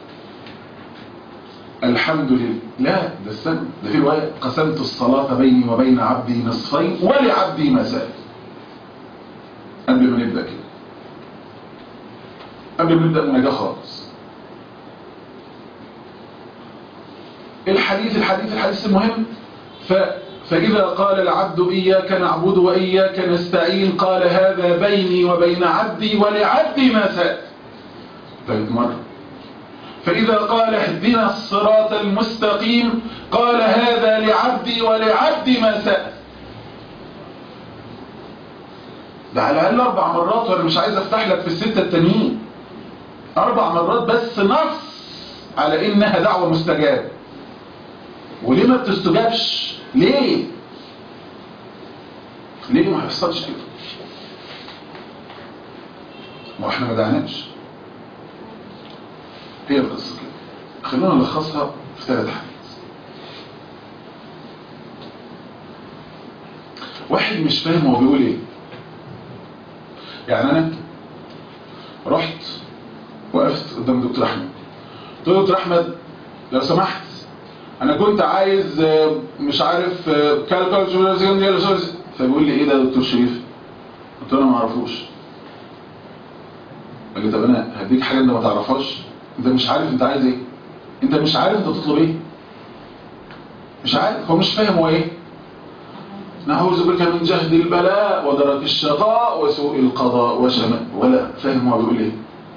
الحمد لله لا ده السنة ده في رواية قسمت الصلاة بيني وبين عبدي نصفين ولعبدي ما سأل قبل ما نبدأ كده قبل ما نبدأ مناجاة خالص الحديث الحديث الحديث المهم ف فإذا قال العبد إياك نعبد وإياك نستعين قال هذا بيني وبين عبدي ولعبدي ما سأل ثالث مرة فإذا قال اهدنا الصراط المستقيم قال هذا لعبدي ولعبدي ما سأل ده على الأقل أربع مرات وأنا مش عايز أفتح لك في الستة التانيين أربع مرات بس نص على إنها دعوة مستجابة وليه ما بتستجابش ليه ليه ما حصلش كده ما احنا ما دعناش هي القصه كده خلونا نلخصها في ثلاث حاجات واحد مش فاهم هو بيقول ايه يعني انا رحت وقفت قدام دكتور احمد قلت له دكتور احمد لو سمحت انا كنت عايز مش عارف كالكولج فبيقول لي ايه ده يا دكتور شريف قلت له انا ما اعرفوش قال لي طب انا هديك حاجه انت ما تعرفهاش انت مش عارف انت عايز ايه انت مش عارف انت تطلب ايه مش عارف هو مش فاهم هو ايه نعوذ بك من جهد البلاء ودرك الشقاء وسوء القضاء وشمال ولا فاهم هو بيقول ايه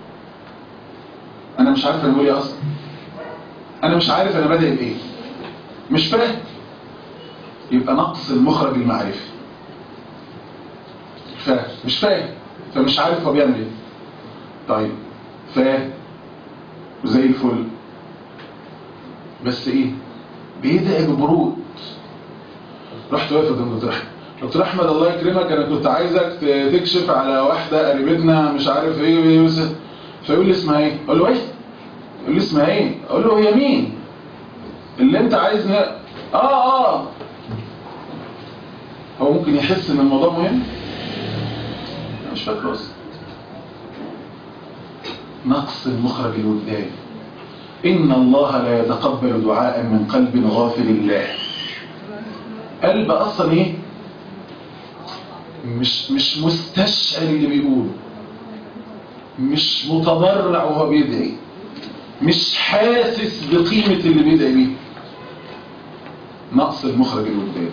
انا مش عارف انا بقول ايه اصلا انا مش عارف انا بادئ بايه مش فاهم يبقى نقص المخرج المعرفي فاهم مش فاهم فمش عارف هو بيعمل ايه طيب فاهم وزي الفل بس ايه بيدعي ببرود رحت واقف قدام دكتور احمد دكتور احمد الله يكرمك انا كنت عايزك ت- تكشف على واحده قريبتنا مش عارف ايه وايه بس فيقول لي اسمها ايه اقول له ايه يقول لي اسمها ايه اقول له هي مين اللي انت عايزني اه اه هو ممكن يحس ان الموضوع مهم أنا مش فاكره اصلا نقص المخرج الوجداني إن الله لا يتقبل دعاء من قلب غافل الله قلب أصلا إيه مش مش مستشعر اللي بيقوله مش متضرع وهو بيدعي مش حاسس بقيمة اللي بيدعي بيه نقص المخرج الوجداني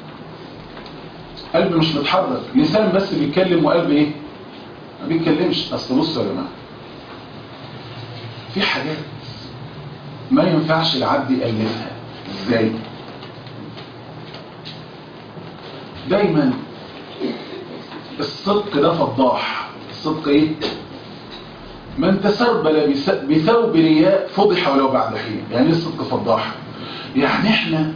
قلب مش متحرك لسان بس بيتكلم وقلب ايه ما بيتكلمش اصل بصوا يا جماعه في حاجات ما ينفعش العبد يألفها ازاي دايما الصدق ده فضاح الصدق ايه من تسربل بس- بثوب رياء فضح ولو بعد حين يعني ايه الصدق فضاح يعني احنا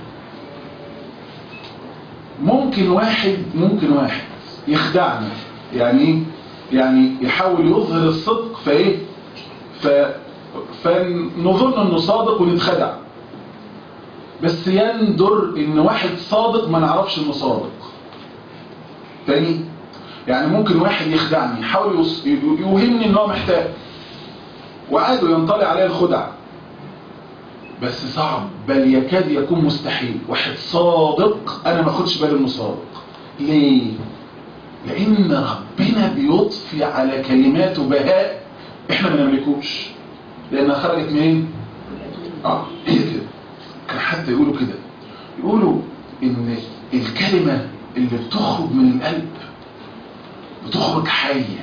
ممكن واحد ممكن واحد يخدعنا يعني ايه يعني يحاول يظهر الصدق فايه ف فنظن انه صادق ونتخدع بس يندر ان واحد صادق ما نعرفش انه صادق تاني يعني ممكن واحد يخدعني يحاول يوص- يوهمني ان هو محتاج وعاده ينطلي عليه الخدع بس صعب بل يكاد يكون مستحيل واحد صادق انا ما اخدش بالي انه صادق ليه لان ربنا بيضفي على كلماته بهاء احنا ما نملكوش لانها خرجت منين اه هي كده كان حتى يقولوا كده يقولوا ان الكلمة اللي بتخرج من القلب بتخرج حية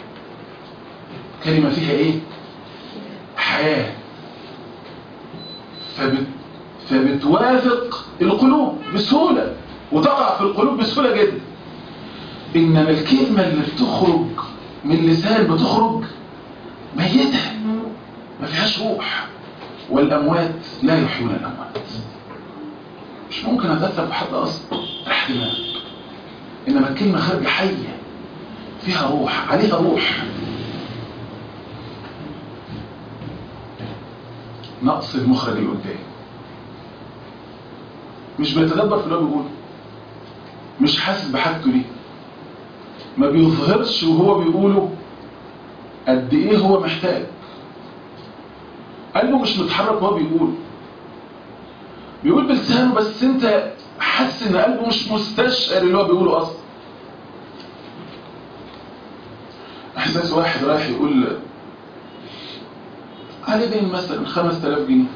كلمة فيها ايه حياة فبت فبتوافق القلوب بسهولة وتقع في القلوب بسهولة جدا إنما الكلمة اللي بتخرج من اللسان بتخرج ميتة ما فيهاش روح والأموات لا يحيون الأموات مش ممكن أتأثر بحد أصلا تحت دماغ إنما الكلمة خارجة حية فيها روح عليها روح نقص المخرج اللي قدام مش بيتدبر في اللي هو بيقوله مش حاسس بحاجته ليه ما بيظهرش وهو بيقوله قد ايه هو محتاج قلبه مش متحرك وهو بيقول بيقول بلسانه بس انت حاسس ان قلبه مش مستشعر اللي هو بيقوله اصلا احساس واحد رايح يقول عليه دين مثلا 5000 جنيه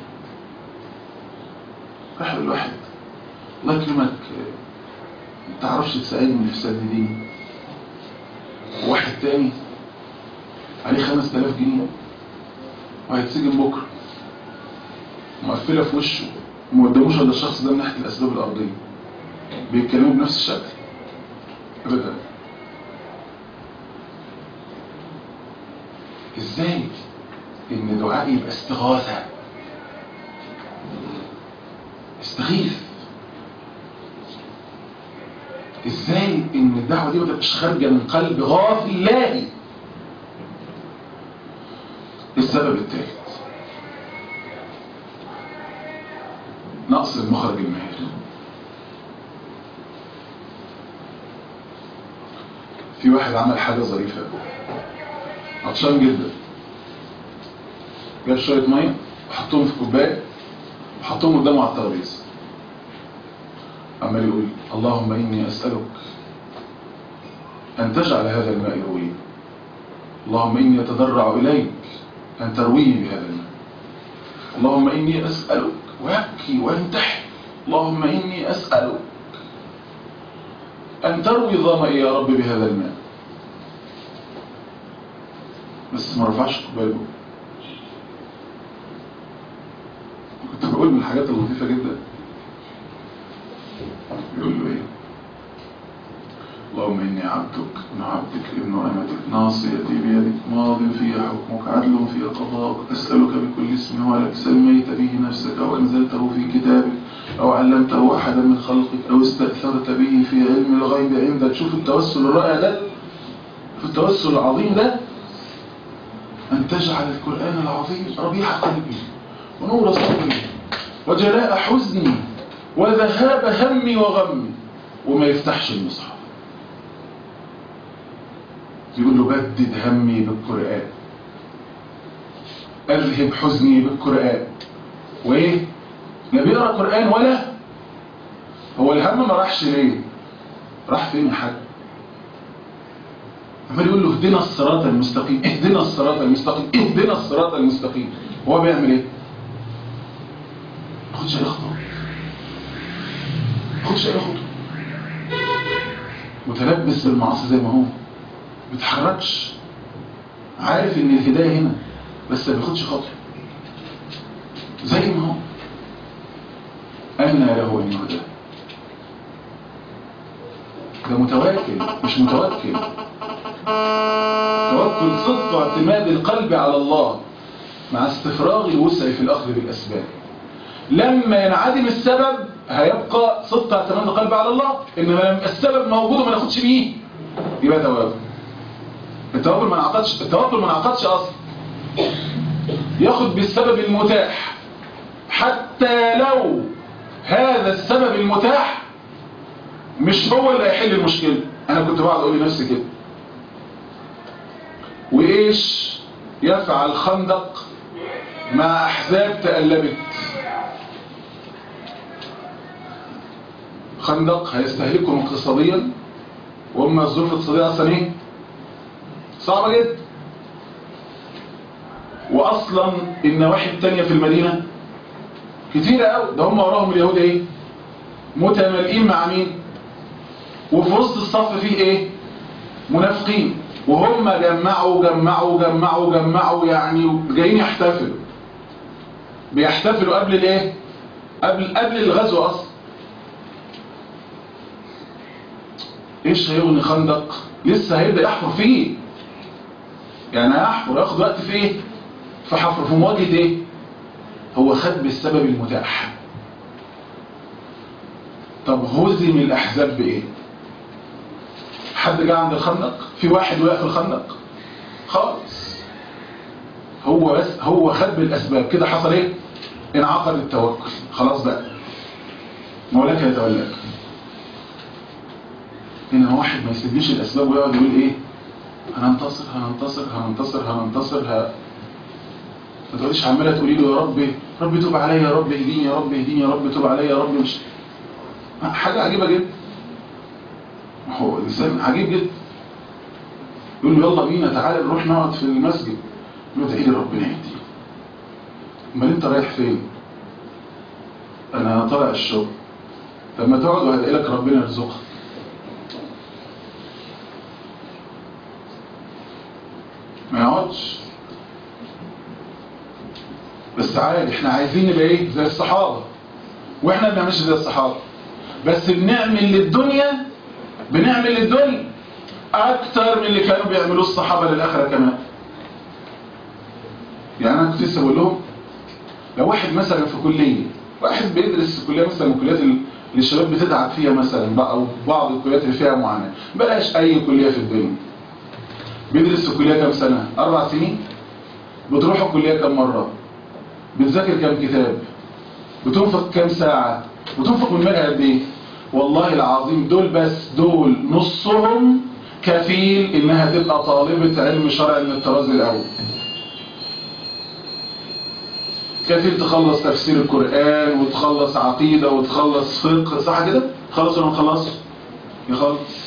راح يقول واحد الله يكرمك ما تعرفش تساعدني في سد دين واحد تاني عليه 5000 جنيه وهيتسجن بكره مقفله في وشه وما قداموش الا الشخص ده من ناحيه الاسباب الارضيه بيتكلموا بنفس الشكل ابدا ازاي ان دعائي يبقى استغاثه استغيث ازاي ان الدعوه دي ما تبقاش خارجه من قلب غافل لاهي السبب الثالث نقص المخرج الماهر في واحد عمل حاجة ظريفة عطشان جدا جاب شوية مية وحطهم في كوباية وحطهم قدامه على الترابيزة عمال يقول اللهم إني أسألك أن تجعل هذا الماء يرويه اللهم إني أتضرع إليك أن ترويه بهذا الماء اللهم إني أسألك ويبكي وينتحر اللهم إني أسألك أن تروي ظمئي يا رب بهذا الماء بس ما رفعش قباله كنت بقول من الحاجات اللطيفة جدا بيقول له ايه اللهم إني عبدك ابن عبدك ابن أمتك ناصيتي بيدك ماض في حكمك عدل في قضاءك أسألك بكل اسم هو لك سميت به نفسك أو أنزلته في كتابك أو علمته أحدا من خلقك أو استأثرت به في علم الغيب عندك شوف التوسل الرائع ده في التوسل العظيم ده أن تجعل القرآن العظيم ربيع قلبي ونور صدري وجلاء حزني وذهاب همي وغمي وما يفتحش المصحف يقول له بدد همي بالقرآن أذهب حزني بالقرآن وإيه لا بيقرأ قرآن ولا هو الهم ما راحش ليه راح فين يا حاج عمال يقول له اهدنا الصراط المستقيم اهدنا الصراط المستقيم اهدنا الصراط المستقيم هو بيعمل ايه ما خدش اي خطوه ما خدش اي خطوه متلبس بالمعاصي زي ما هو ما بيتحركش عارف ان الهدايه هنا بس ما بياخدش خطوه زي ما هو أن له أن يهدى ده متواكل مش متوكل توكل صدق واعتماد القلب على الله مع استفراغ الوسع في الأخذ بالأسباب لما ينعدم السبب هيبقى صدق اعتماد القلب على الله إنما لما السبب موجود وما ناخدش بيه يبقى توكل التوكل ما انعقدش التوكل ما انعقدش أصلا ياخد بالسبب المتاح حتى لو هذا السبب المتاح مش هو اللي هيحل المشكلة انا كنت بقعد اقول لنفسي كده وايش يفعل خندق مع احزاب تألبت خندق هيستهلكهم اقتصاديا واما الظروف الاقتصادية اصلا ايه صعبة جدا واصلا النواحي التانية في المدينة كتير قوي ده هم وراهم اليهود ايه متملئين مع مين وفي وسط الصف فيه ايه منافقين وهم جمعوا جمعوا جمعوا جمعوا يعني جايين يحتفلوا بيحتفلوا قبل الايه قبل قبل الغزو اصلا ايش هيغني خندق لسه هيبدا يحفر فيه يعني هيحفر ياخد وقت في ايه في حفر في مواجهه ايه هو خد بالسبب المتاح طب هزم الأحزاب بإيه حد جاء عند الخندق في واحد وقع في الخندق خالص هو بس هو خد بالأسباب كده حصل ايه انعقد التوكل خلاص بقى مولاك يتولاك هنا واحد ما يسيبليش الأسباب ويقعد يقول ايه هننتصر هننتصر هننتصر هننتصر ه... ما تقعديش عماله تقولي له يا رب رب توب عليا يا رب اهديني يا رب اهديني يا رب توب عليا يا رب مش حاجه عجيبه جدا هو الانسان عجيب جدا يقول له يلا بينا تعالى نروح نقعد في المسجد يقول له ادعي لي ربنا يهديك امال انت رايح فين انا طالع الشغل طب ما تقعد وهدعي لك ربنا يرزقك ما يقعدش بس عادي احنا عايزين نبقى ايه زي الصحابة واحنا ما بنعملش زي الصحابة بس بنعمل للدنيا بنعمل للدنيا اكتر من اللي كانوا بيعملوه الصحابة للاخرة كمان يعني انا كنت لسه بقول لهم لو واحد مثلا في كلية واحد بيدرس في كلية مثلا من الكليات اللي الشباب بتتعب فيها مثلا بقى او بعض الكليات اللي فيها معاناة بلاش اي كلية في الدنيا بيدرس في كلية كام سنة اربع سنين بتروح الكلية كام مرة بتذاكر كام كتاب بتنفق كام ساعة بتنفق من مالها قد ايه والله العظيم دول بس دول نصهم كفيل انها تبقى طالبة علم شرع من الطراز الاول كفيل تخلص تفسير القرآن وتخلص عقيدة وتخلص فقه صح كده تخلص ولا ما تخلص يخلص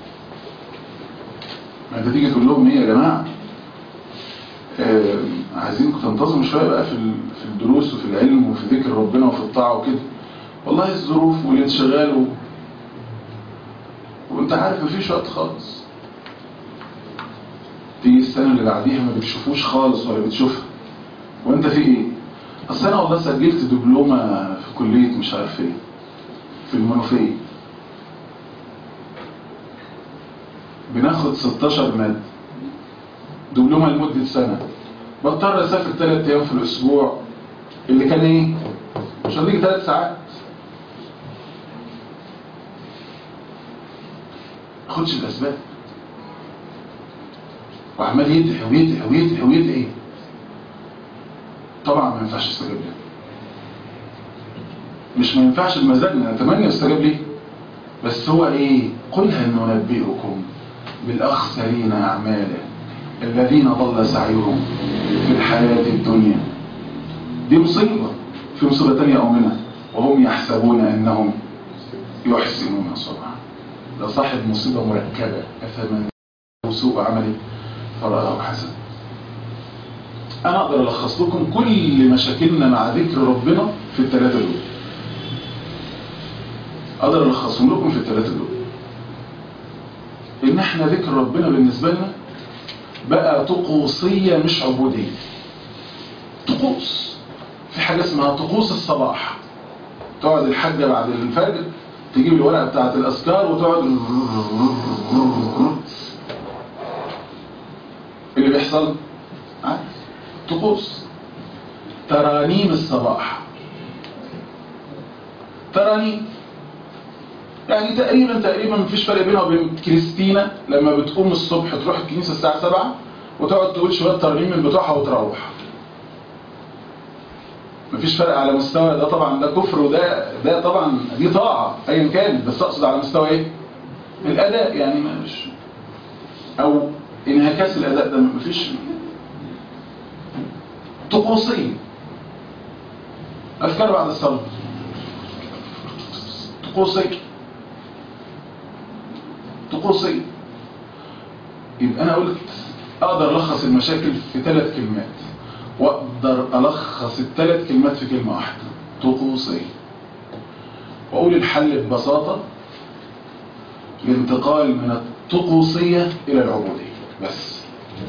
ما انت تيجي تقول لهم ايه يا جماعه آه عايزينكم تنتظموا شويه بقى في في الدروس وفي العلم وفي ذكر ربنا وفي الطاعه وكده والله الظروف والانشغال و... وانت عارف مفيش وقت خالص تيجي السنه اللي بعديها ما بتشوفوش خالص ولا بتشوفها وانت في ايه اصل انا والله سجلت دبلومه في كليه مش عارف ايه في المنوفيه بناخد 16 مادة دبلومة لمدة سنة بضطر اسافر 3 ايام في الاسبوع اللي كان ايه مش هديك 3 ساعات خدش الاسباب وعمال يدعي ويدعي ويدعي ويدعي طبعا ما ينفعش يستجاب ليه مش ما ينفعش بمزاجنا نتمنى يستجاب ليه بس هو ايه قل هل ننبئكم بالاخسرين اعمالا الذين ضل سعيهم في الحياة الدنيا دي مصيبة في مصيبة تانية او منها وهم يحسبون انهم يحسنون صنعا ده صاحب مصيبة مركبة أفمن سوء عمله فرآه حسن أنا أقدر ألخص لكم كل مشاكلنا مع ذكر ربنا في الثلاثة دول أقدر ألخصهم لكم في الثلاثة دول إن إحنا ذكر ربنا بالنسبة لنا بقى طقوسية مش عبودية طقوس في حاجة اسمها طقوس الصباح تقعد الحاجة بعد الفجر تجيب الورقة بتاعت الأذكار وتقعد اللي بيحصل عادي طقوس ترانيم الصباح ترانيم يعني تقريبا تقريبا مفيش فرق بينها وبين كريستينا لما بتقوم الصبح تروح الكنيسة الساعة 7 وتقعد تقول شوية ترانيم من بتوعها وتروح مفيش فرق على مستوى ده طبعا ده كفر وده ده طبعا دي طاعة ايا كانت بس اقصد على مستوى ايه الاداء يعني مش او انعكاس الاداء ده مفيش طقوسية اذكار بعد الصلاة طقوسية طقوسية يبقى انا قلت اقدر الخص المشاكل في ثلاث كلمات واقدر الخص الثلاث كلمات في كلمة واحدة طقوسية واقول الحل ببساطة الانتقال من الطقوسية الى العبودية بس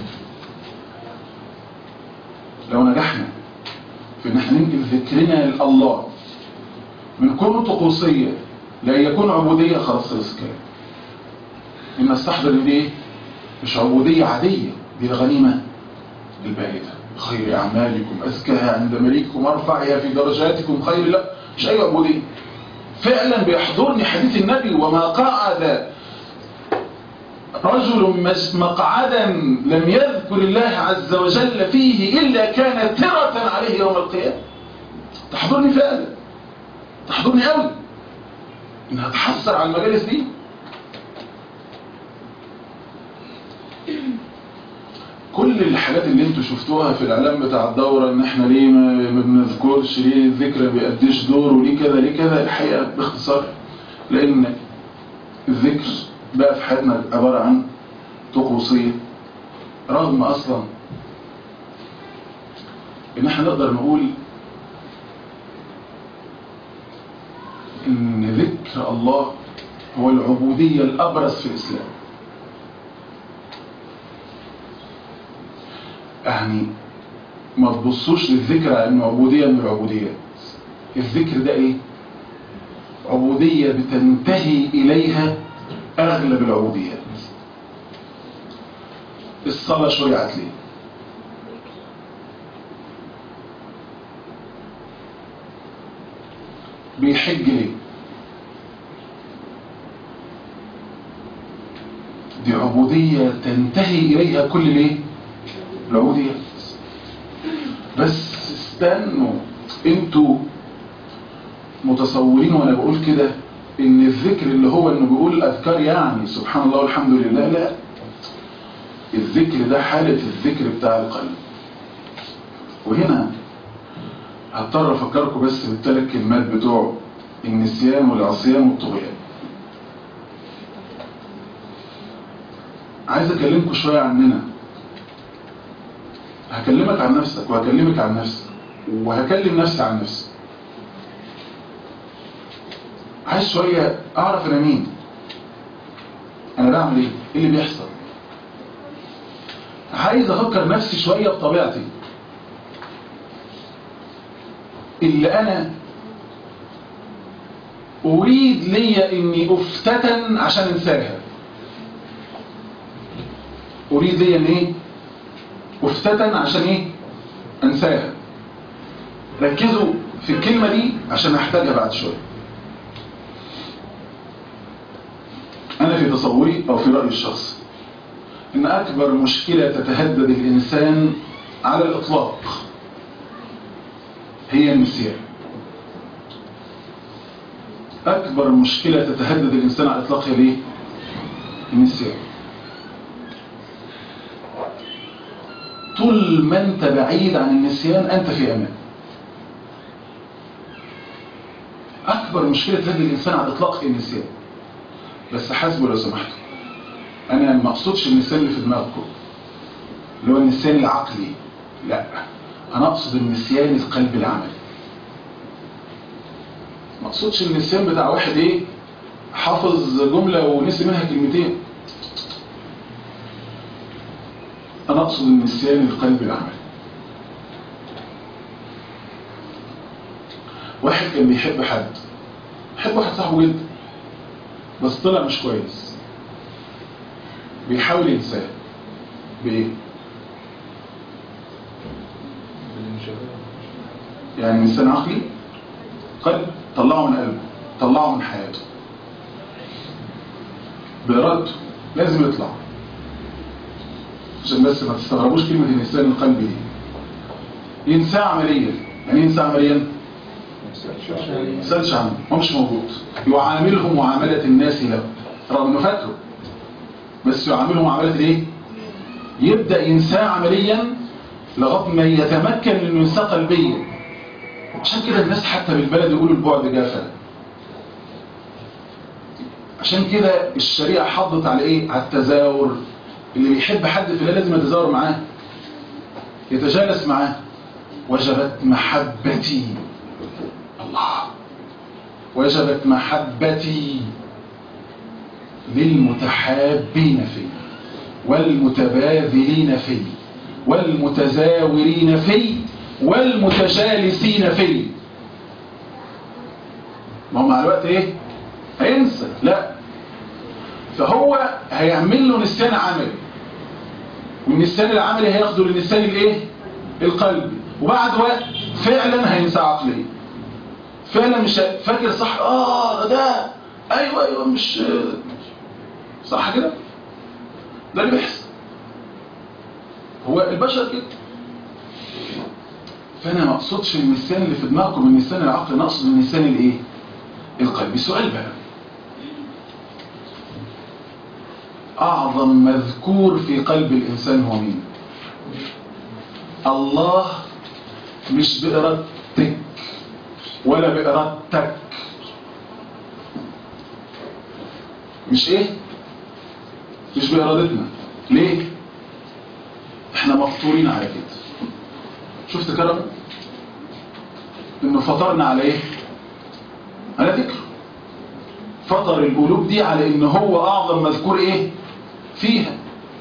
لو نجحنا في ان احنا ننقل ذكرنا لله من كونه طقوسية لا يكون عبودية خلاص خلص الكلام ان استحضر ان دي مش عبودية عادية دي الغنيمة الباهتة خير أعمالكم أزكاها عند مليككم أرفعها في درجاتكم خير لا مش أي عبودية فعلا بيحضرني حديث النبي وما قعد رجل مقعدا لم يذكر الله عز وجل فيه إلا كان ترة عليه يوم القيامة تحضرني فعلا تحضرني قوي إنها تحصر على المجالس دي كل الحاجات اللي انتوا شفتوها في الاعلام بتاع الدورة ان احنا ليه ما بنذكرش ليه الذكر ما بيأديش دور وليه كذا ليه كذا الحقيقة باختصار لان الذكر بقى في حياتنا عبارة عن طقوسية رغم اصلا ان احنا نقدر نقول ان ذكر الله هو العبودية الابرز في الاسلام يعني ما تبصوش للذكر على انه عبودية من العبوديات الذكر ده ايه عبودية بتنتهي اليها اغلب العبوديات الصلاة شرعت ليه بيحج ليه دي عبودية تنتهي اليها كل ليه العبودية بس استنوا انتوا متصورين وانا بقول كده ان الذكر اللي هو انه بيقول اذكار يعني سبحان الله والحمد لله لا الذكر ده حالة الذكر بتاع القلب وهنا هضطر افكركم بس بالثلاث كلمات بتوع النسيان والعصيان والطغيان عايز اكلمكم شوية عننا هكلمك عن نفسك وهكلمك عن نفسك وهكلم نفسي عن نفسي عايز شوية اعرف انا مين انا بعمل ايه ايه اللي بيحصل عايز افكر نفسي شوية بطبيعتي اللي انا اريد ليا اني افتتن عشان انساها اريد لي ان ايه افتتن عشان ايه انساها ركزوا في الكلمة دي عشان احتاجها بعد شوية انا في تصوري او في رأيي الشخصي ان اكبر مشكلة تتهدد الانسان على الاطلاق هي النسيان اكبر مشكلة تتهدد الانسان على الاطلاق هي ليه النسيان طول ما انت بعيد عن النسيان انت في امان اكبر مشكلة تهدد الانسان على الاطلاق هي النسيان بس حاسبوا لو سمحتوا انا ما اقصدش النسيان اللي في دماغكم اللي هو النسيان العقلي لا انا اقصد النسيان القلب العملي ما اقصدش النسيان بتاع واحد ايه حافظ جملة ونسي منها كلمتين انا اقصد النسيان القلب العملي واحد كان بيحب حد بيحب واحد صاحبه جدا بس طلع مش كويس بيحاول ينساه بايه يعني انسان عقلي قلب طلعه من قلبه طلعه من حياته بإرادته لازم يطلع عشان بس ما تستغربوش كلمة الإنسان القلب دي ينساه عمليا يعني ينسى عمليا ما سألش عنه هو مش موجود يعاملهم معاملة الناس له رغم انه فاكره بس يعاملهم معاملة ايه يبدأ ينساه عمليا لغايه ما يتمكن انه ينساه قلبيا عشان كده الناس حتى بالبلد يقولوا البعد جافة عشان كده الشريعة حضت على ايه على التزاور اللي بيحب حد في الله لازم يتزاور معاه يتجالس معاه وجبت محبتي الله وجبت محبتي للمتحابين فيه والمتباذلين فيه والمتزاورين فيه والمتجالسين فيه ما هو مع الوقت ايه هينسى لا فهو هيعمل له نسيان عملي والنسيان العملي هياخده للنسيان الايه القلبي وبعد وقت فعلا هينسى عقليا فعلا مش فاكر صح اه ده ايوه ايوه مش صح كده ده اللي بيحصل هو البشر كده فانا ما اقصدش النسيان اللي في دماغكم النسيان العقلي انا اقصد النسيان الايه القلبي سؤال بقى اعظم مذكور في قلب الانسان هو مين الله مش بارادتك ولا بارادتك مش ايه مش بارادتنا ليه احنا مفطورين على كده شفت كرم انه فطرنا على ايه على ذكر فطر القلوب دي على ان هو اعظم مذكور ايه فيها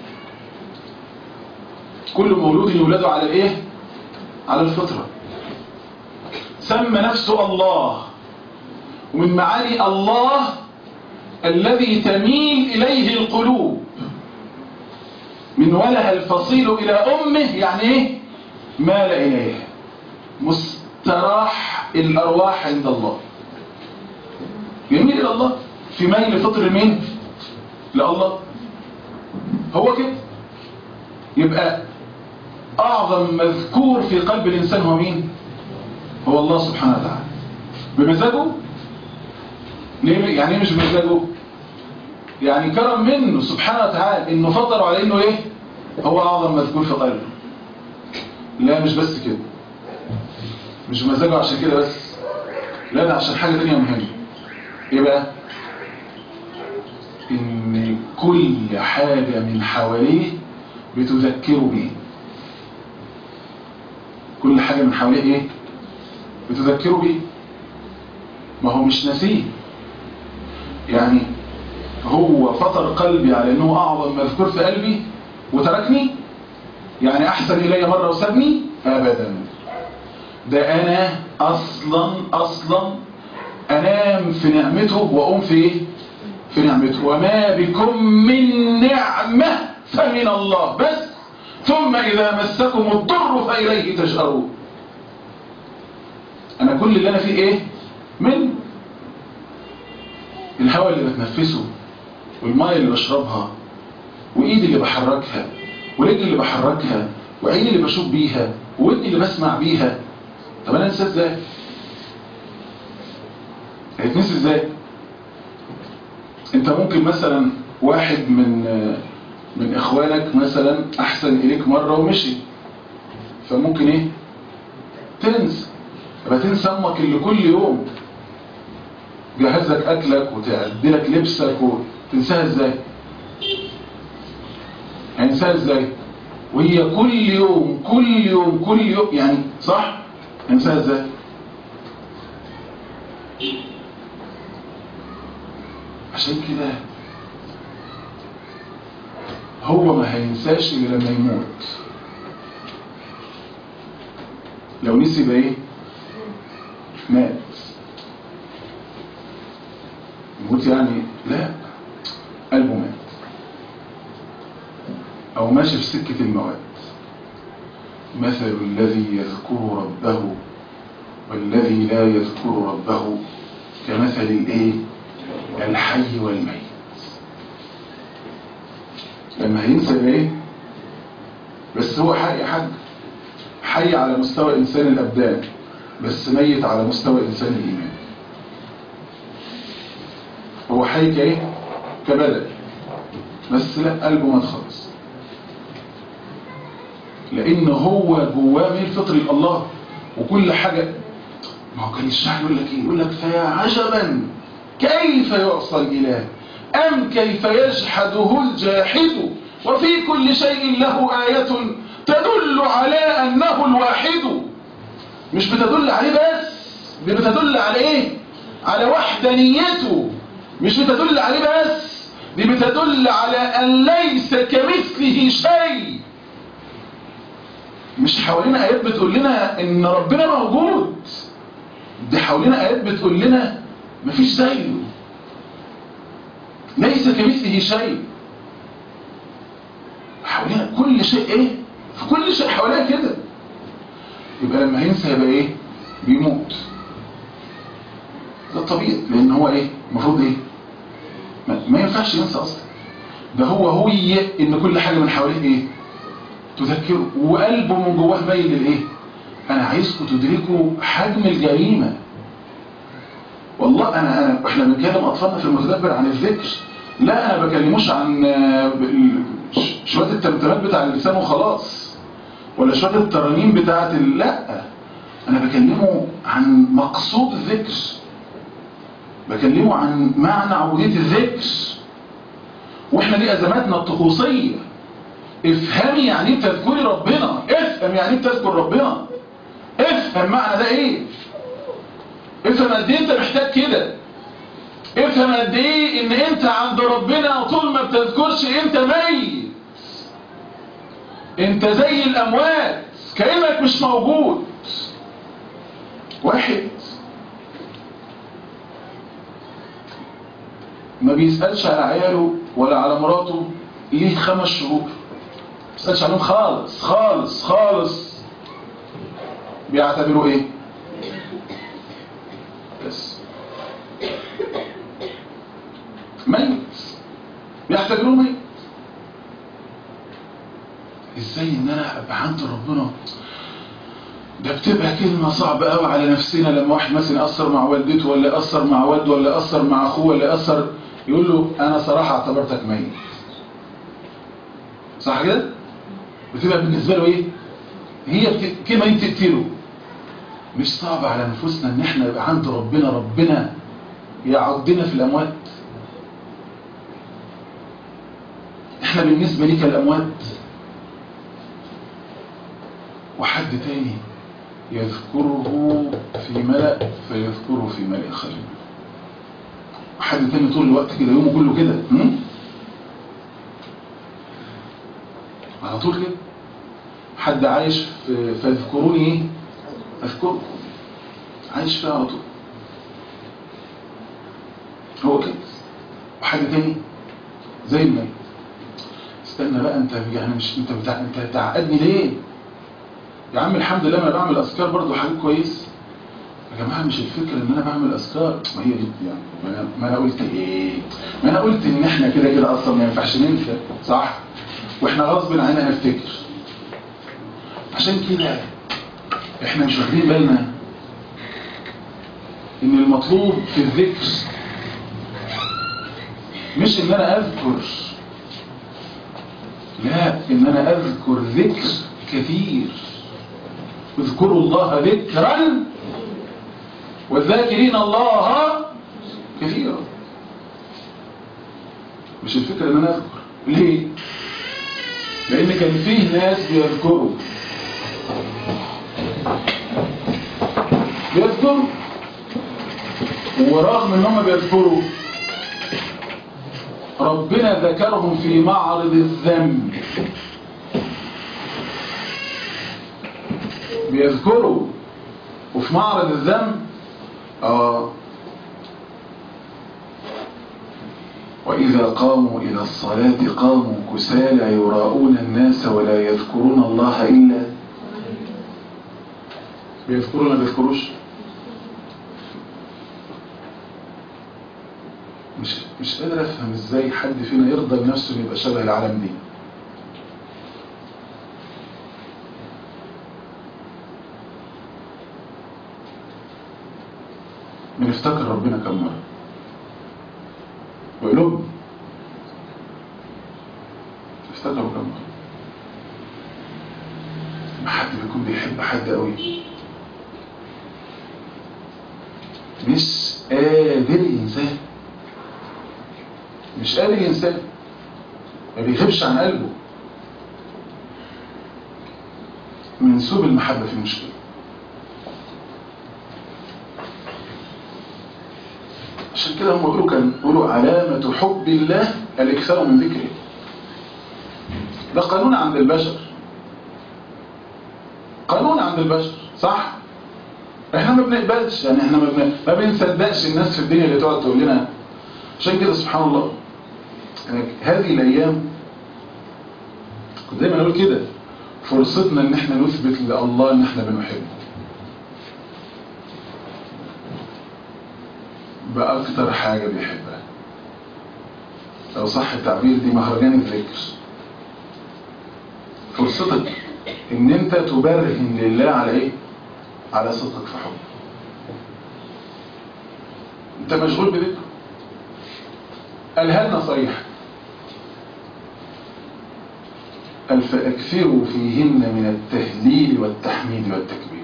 كل مولود يولد على الايه على الفطرة سمى نفسه الله ومن معاني الله الذي تميل إليه القلوب من ولها الفصيل إلى أمه يعني إيه مال إليه مستراح الأرواح عند الله يميل إلى الله في ميل فطر مين لله هو كده يبقى أعظم مذكور في قلب الإنسان هو مين هو الله سبحانه وتعالى بمزاجه ليه يعني مش بمزاجه يعني كرم منه سبحانه وتعالى انه فطر على انه ايه هو اعظم مذكور في قلبه لا مش بس كده مش بمزاجه عشان كده بس لا ده عشان حاجة تانية مهمة ايه بقى ان كل حاجة من حواليه بتذكره بيه كل حاجة من حواليه ايه بتذكره بيه ما هو مش نسيه يعني هو فطر قلبي على انه اعظم مذكور في قلبي وتركني يعني احسن الي مرة وسابني ابدا ده انا اصلا اصلا انام في نعمته واقوم في ايه في نعمته وما بكم من نعمة فمن الله بس ثم إذا مسكم الضر فإليه تجأرون أنا كل اللي أنا فيه إيه من الهواء اللي بتنفسه والمية اللي بشربها وإيدي اللي بحركها ورجلي اللي بحركها وعيني اللي بشوف بيها وودني اللي بسمع بيها طب أنا أنسى إزاي هيتنسي إزاي أنت ممكن مثلا واحد من من إخوانك مثلا أحسن إليك مرة ومشي فممكن إيه تنسى يبقى تنسى أمك اللي كل يوم جهزك أكلك وتعدلك لبسك وتنساها إزاي هنساها إزاي وهي كل يوم كل يوم كل يوم يعني صح هنساها إزاي عشان كده هو ما هينساش إلا لما يموت لو نسي يبقى ايه مات يموت يعني لا قلبه مات او ماشي في سكة الموات مثل الذي يذكر ربه والذي لا يذكر ربه كمثل الايه الحي والميت لما هينسى ايه بس هو حي حاج حي على مستوى انسان الابدان بس ميت على مستوى انسان الايمان هو حي كايه كبدن بس لا قلبه ما خالص لان هو جواه ميل فطري الله وكل حاجه ما هو كان الشاعر يقول لك ايه يقول لك فيا عجبا كيف يعصى الاله أم كيف يجحده الجاحد وفي كل شيء له آية تدل على أنه الواحد مش بتدل عليه بس دي بتدل على إيه على وحدانيته مش بتدل عليه بس دي بتدل على أن ليس كمثله شيء مش حوالينا آيات بتقول لنا إن ربنا موجود دي حوالينا آيات بتقول لنا مفيش زيه ليس كمثله شيء حوالينا كل شيء ايه في كل شيء حوالينا كده يبقى لما هينسى يبقى ايه بيموت ده الطبيعي لان هو ايه المفروض ايه ما, ما ينفعش ينسى اصلا ده هو هوية ان كل حاجة من حواليه ايه تذكره وقلبه من جواه ميل للايه انا عايزكم تدركوا حجم الجريمه والله انا انا احنا بنتكلم اطفالنا في المتدبر عن الذكر لا انا بكلموش عن شويه التمتمات بتاع اللسان وخلاص ولا شويه الترانيم بتاعه لا انا بكلمه عن مقصود الذكر بكلمه عن معنى عبوديه الذكر واحنا دي ازماتنا الطقوسيه افهمي يعني ايه تذكري ربنا افهم يعني ايه تذكر ربنا افهم معنى ده ايه افهم قد ايه انت محتاج كده افهم قد ايه ان انت عند ربنا طول ما بتذكرش انت ميت انت زي الاموات كأنك مش موجود واحد ما بيسألش على عياله ولا على مراته ليه خمس شهور ما بيسألش عليهم خالص خالص خالص بيعتبروا ايه بس ميت بيعتبروه ميت ازاي ان انا ابقى عند ربنا ده بتبقى كلمة صعبة قوي على نفسنا لما واحد مثلا يأثر مع والدته ولا يأثر مع والده ولا يأثر مع اخوه ولا يأثر يقول له انا صراحة اعتبرتك ميت صح كده بتبقى بالنسبة له ايه هي بت... كلمة انت تقتله مش صعب على نفوسنا ان احنا يبقى عند ربنا ربنا يعدنا في الاموات احنا بالنسبة لك الاموات وحد تاني يذكره في ملأ فيذكره في ملأ خير وحد تاني طول الوقت كده يومه كله كده على طول كده حد عايش فاذكروني ايه اذكركم عايش فيها على طول هو كده وحاجة تاني زي الميت استنى بقى انت يعني مش انت بتاع انت بتعقدني ليه يا عم الحمد لله ما انا بعمل اذكار برضه حاجه كويس يا جماعه مش الفكره ان انا بعمل اذكار ما هي دي يعني ما انا, ما أنا قلت ايه ما انا قلت ان احنا كده كده اصلا ما ينفعش ننسى صح واحنا غصب عننا نفتكر عشان كده احنا مش واخدين بالنا ان المطلوب في الذكر مش ان انا اذكر لا ان انا اذكر ذكر كثير اذكروا الله ذكرا والذاكرين الله كثيرا مش الفكرة ان انا اذكر ليه لان كان فيه ناس بيذكروا بيذكروا ورغم ان هم بيذكروا ربنا ذكرهم في معرض الذنب بيذكروا وفي معرض الذنب آه وإذا قاموا إلى الصلاة قاموا كسالى يراؤون الناس ولا يذكرون الله إلا بيذكروا ولا بيذكروش مش مش قادر افهم ازاي حد فينا يرضى بنفسه انه يبقى شبه العالم دي بنفتكر ربنا كم مرة وقلوب نفتكره كم مرة ما حد بيكون بيحب حد قوي مش قادر ينساه مش قادر ينساه ما بيغيبش عن قلبه منسوب المحبة في المشكلة عشان كده هم بيقولوا كان بيقولوا علامة حب الله الاكثار من ذكره ده قانون عند البشر قانون عند البشر صح احنا ما بنقبلش يعني احنا ما, بن... ما بنصدقش الناس في الدنيا اللي تقعد تقول لنا عشان كده سبحان الله يعني هذه الايام كنت دايما اقول كده فرصتنا ان احنا نثبت لله ان احنا بنحبه بأكتر حاجة بيحبها لو صح التعبير دي مهرجان الذكر فرصتك ان انت تبرهن لله على ايه على صدقك في حب انت مشغول بذكر قالها لنا صريح قال فأكثروا فيهن من التهليل والتحميد والتكبير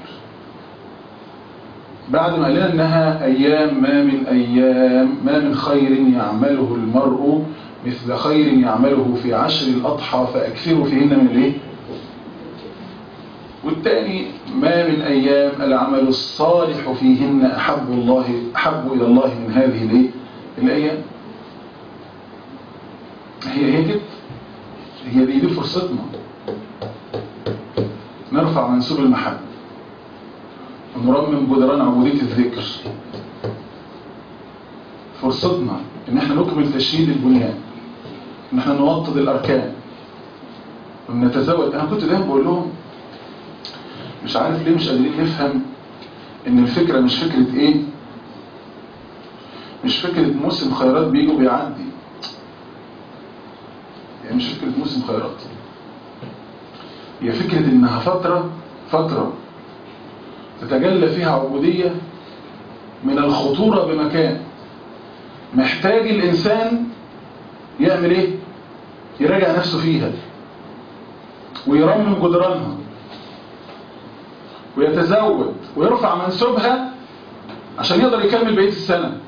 بعد ما قال لنا انها ايام ما من ايام ما من خير يعمله المرء مثل خير يعمله في عشر الاضحى فاكثروا فيهن من الايه والثاني ما من ايام العمل الصالح فيهن احب الله احب الى الله من هذه الايه الايام هي هي كده هي دي, دي فرصتنا نرفع منسوب المحبه ونرمم جدران عبودية الذكر فرصتنا ان احنا نكمل تشييد البنيان ان احنا نوطد الاركان ونتزود انا كنت دايما بقول لهم مش عارف ليه مش قادرين نفهم ان الفكرة مش فكرة ايه مش فكرة موسم خيرات بيجي وبيعدي يعني مش فكرة موسم خيرات هي فكرة انها فترة فترة تتجلى فيها عبودية من الخطورة بمكان محتاج الإنسان يعمل إيه؟ يراجع نفسه فيها ويرمم جدرانها ويتزود ويرفع منسوبها عشان يقدر يكمل بقية السنة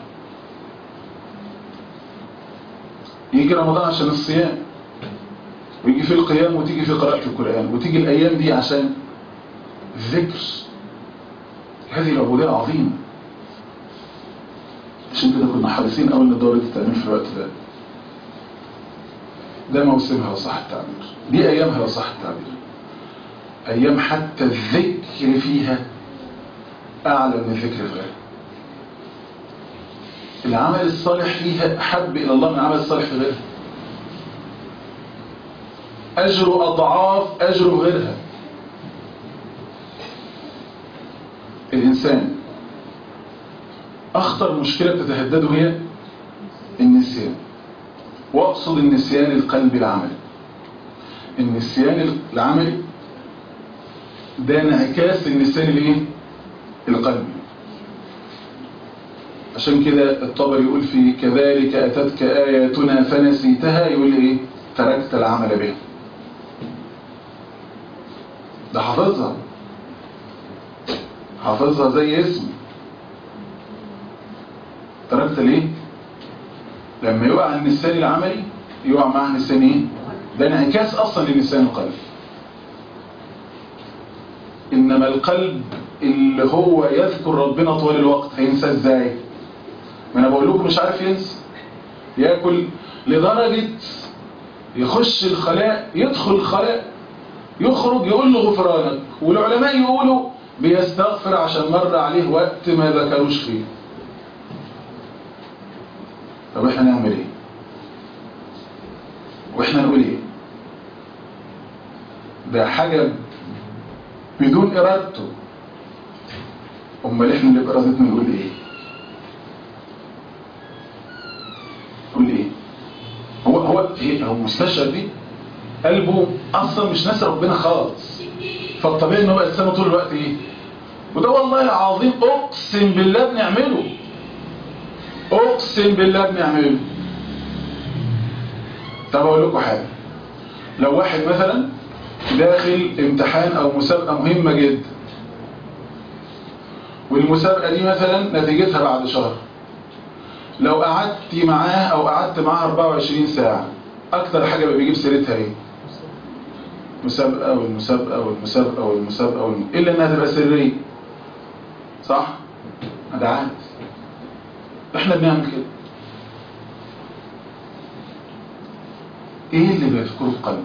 يجي رمضان عشان الصيام ويجي في القيام وتيجي في قراءة القرآن وتيجي الأيام دي عشان الذكر هذه العبودية العظيمة عشان كده كنا حريصين قوي ان دورة التأمين في الوقت ده ده موسمها وصح التعبير دي ايامها وصح التعبير ايام حتى الذكر فيها اعلى من الذكر في غيرها العمل الصالح فيها احب الى الله من العمل الصالح في غيرها أجر أضعاف أجر غيرها الإنسان أخطر مشكلة تتهدده هي النسيان وأقصد النسيان القلب العملي النسيان العملي ده انعكاس النسيان الايه القلبي عشان كده الطبري يقول في كذلك أتتك آياتنا فنسيتها يقول ايه تركت العمل بها ده حافظها حافظها زي اسم تركت ليه لما يقع النسيان العملي يقع معه نسيان ايه ده انعكاس اصلا للنسيان القلبي انما القلب اللي هو يذكر ربنا طوال الوقت هينسى ازاي ما انا بقول لكم مش عارف ينسى ياكل لدرجة يخش الخلاء يدخل الخلاء يخرج يقول له غفرانك والعلماء يقولوا بيستغفر عشان مر عليه وقت ما ذكروش فيه طب احنا نعمل ايه واحنا نقول ايه ده حاجة بدون ارادته امال احنا اللي بارادتنا نقول ايه نقول ايه هو هو هي- هو مستشعر دي قلبه اصلا مش ناسي ربنا خالص فالطبيعي ان هو بقى لسانه طول الوقت ايه وده والله العظيم اقسم بالله بنعمله اقسم بالله بنعمله طب اقول لكم حاجه لو واحد مثلا داخل امتحان او مسابقه مهمه جدا والمسابقه دي مثلا نتيجتها بعد شهر لو قعدت معاه او قعدت معاه 24 ساعه اكتر حاجه بقى بيجيب سيرتها ايه مسابقه والمسابقه والمسابقه والمسابقه والم... الا انها تبقى سريه صح ده عادي احنا بنعمل كده ايه اللي بيذكره القلب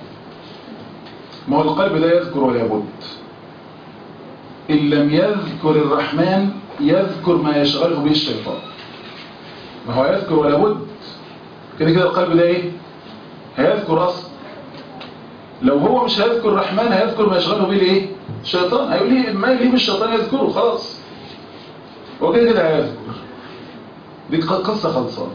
ما هو القلب ده يذكر ولا بد ان لم يذكر الرحمن يذكر ما يشغله به الشيطان ما هو يذكر ولا بد كده كده القلب ده ايه هيذكر اصلا لو هو مش هيذكر الرحمن هيذكر ما يشغله به الايه الشيطان هيقول لي ما يليه بالشيطان يذكره خلاص هو كده كده هيذكر دي قصة خلصانة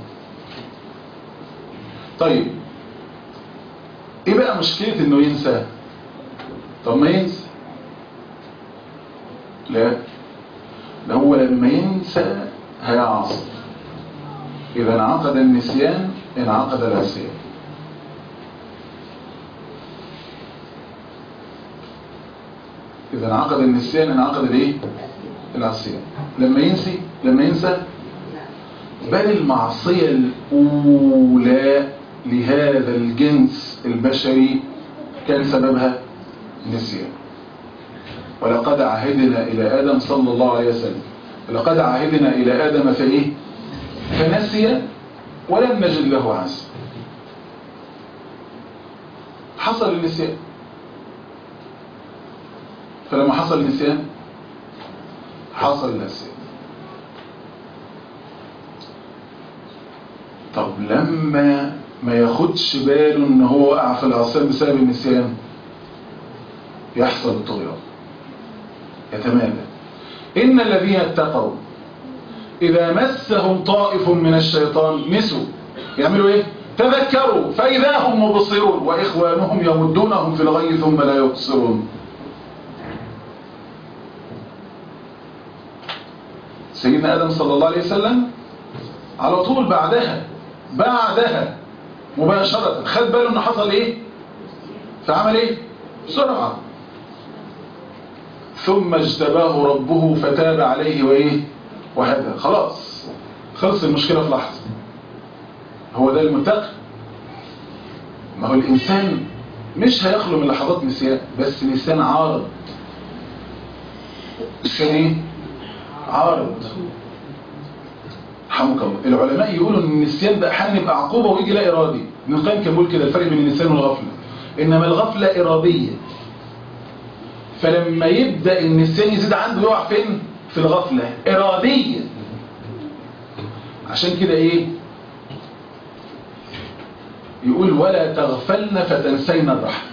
طيب ايه بقى مشكلة انه ينسى طب ما ينسى لا ده هو لما ينسى هيعصر اذا انعقد النسيان انعقد العصيان اذا انعقد النسيان انعقد الايه العصيان لما ينسي لما ينسى بل المعصية الأولى لهذا الجنس البشري كان سببها نسيان ولقد عهدنا إلى آدم صلى الله عليه وسلم لقد عهدنا إلى آدم فإيه فنسي ولم نجد له عزم حصل النسيان فلما حصل النسيان حصل النسيان طب لما ما ياخدش باله ان هو وقع في العصيان بسبب النسيان يحصل الطغيان يتمادى ان الذين اتقوا اذا مسهم طائف من الشيطان نسوا يعملوا ايه تذكروا فاذا هم مبصرون واخوانهم يمدونهم في الغي ثم لا يبصرون سيدنا ادم صلى الله عليه وسلم على طول بعدها بعدها مباشرة خد باله انه حصل ايه فعمل ايه بسرعة ثم اجتباه ربه فتاب عليه وايه وهدى خلاص خلص المشكلة في لحظة هو ده المتقي ما هو الانسان مش هيخلو من لحظات نسيان بس نسيان عارض نسيان ايه عارض رحمك الله العلماء يقولوا ان النسيان ده احيانا يبقى عقوبه ويجي لا ارادي ابن القيم كان بيقول كده الفرق بين النسيان والغفله انما الغفله اراديه فلما يبدا النسيان يزيد عنده يقع فين في الغفله اراديه عشان كده ايه يقول ولا تغفلن فتنسين الرحمة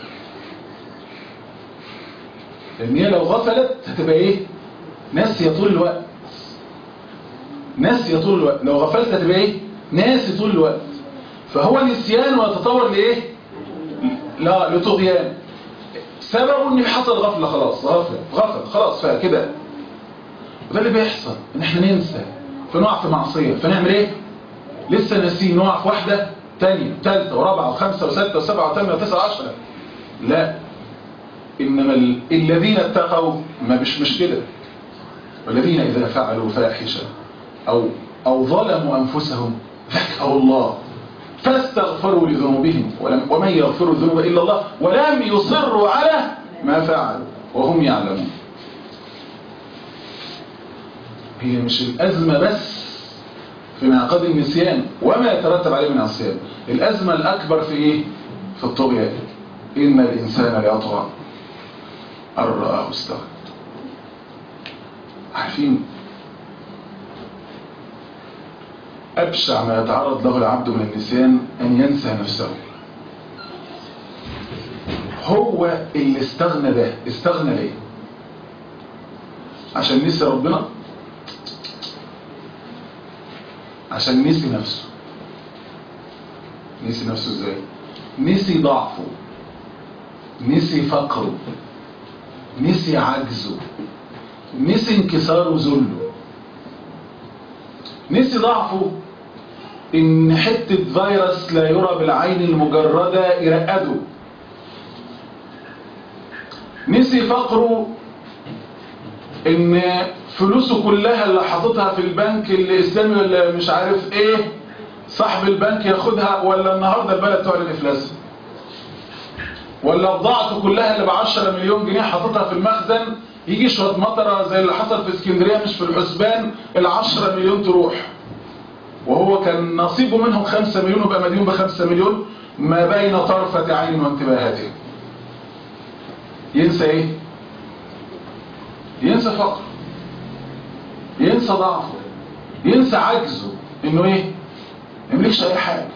لأن هي لو غفلت هتبقى إيه ناسية طول الوقت ناسية طول الوقت لو غفلت هتبقى إيه ناسي طول الوقت فهو نسيان ويتطور لإيه لا لطغيان سببه ان حصل غفلة خلاص غفلة غفل خلاص فكده وده اللي بيحصل ان احنا ننسى فنقع في معصية فنعمل ايه لسه ناسيين نقع في واحدة تانية ثالثة ورابعة وخمسة وستة وسبعة وثمانية وتسعة وعشرة لا إنما ال- الذين اتقوا ما مش مش كده والذين إذا فعلوا فاحشة أو أو ظلموا أنفسهم ذكروا الله فاستغفروا لذنوبهم ولم ومن يغفر الذنوب إلا الله ولم يصروا على ما فعلوا وهم يعلمون هي مش الأزمة بس في انعقاد النسيان وما يترتب عليه من عصيان الأزمة الأكبر في إيه؟ في الطغيان إن الإنسان ليطغى أن رآه استغنى عارفين أبشع ما يتعرض له العبد من النسيان أن ينسى نفسه هو اللي استغنى ده استغنى ليه عشان نسي ربنا عشان نسي نفسه نسي نفسه ازاي نسي ضعفه نسي فقره نسي عجزه نسي انكساره وذله نسي ضعفه ان حتة فيروس لا يرى بالعين المجردة يرقده نسي فقره ان فلوسه كلها اللي حاططها في البنك الاسلامي ولا مش عارف ايه صاحب البنك ياخدها ولا النهاردة البلد تعلن افلاسها ولا بضاعته كلها اللي ب 10 مليون جنيه حاططها في المخزن يجي شويه مطره زي اللي حصل في اسكندريه مش في الحسبان ال 10 مليون تروح وهو كان نصيبه منهم 5 مليون وبقى مديون ب 5 مليون ما بين طرفة عين وانتباهاته ينسى ايه ينسى فقره ينسى ضعفه ينسى عجزه انه ايه ما يملكش اي حاجه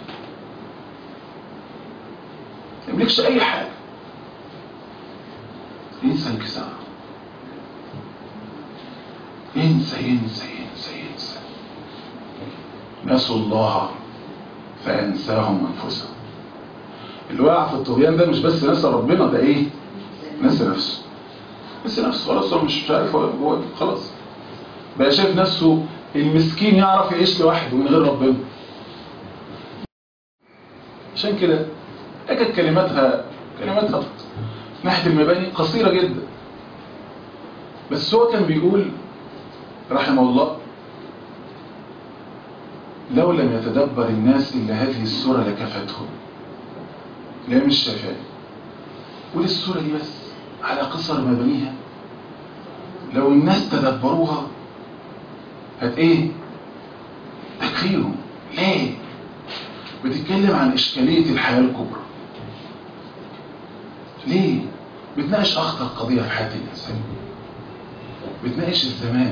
ما يملكش اي حاجه ينسى انكساره ينسى ينسى ينسى ينسى نسوا الله فأنساهم أنفسهم اللي وقع في الطغيان ده مش بس نسى ربنا ده ايه نسى نفسه نسى نفسه خلاص هو مش عارف هو هو خلاص بقى شايف نفسه المسكين يعرف يعيش لوحده من غير ربنا عشان كده كانت كلماتها كلماتها ناحية المباني قصيرة جدا بس هو كان بيقول رحمه الله لو لم يتدبر الناس إلا هذه السورة لكفتهم لا مش شافعي قول السورة دي بس على قصر مبانيها لو الناس تدبروها هت ايه تكفيهم ليه بتتكلم عن إشكالية الحياة الكبرى ليه بتناقش أخطر قضية في حياة الإنسان بتناقش الزمان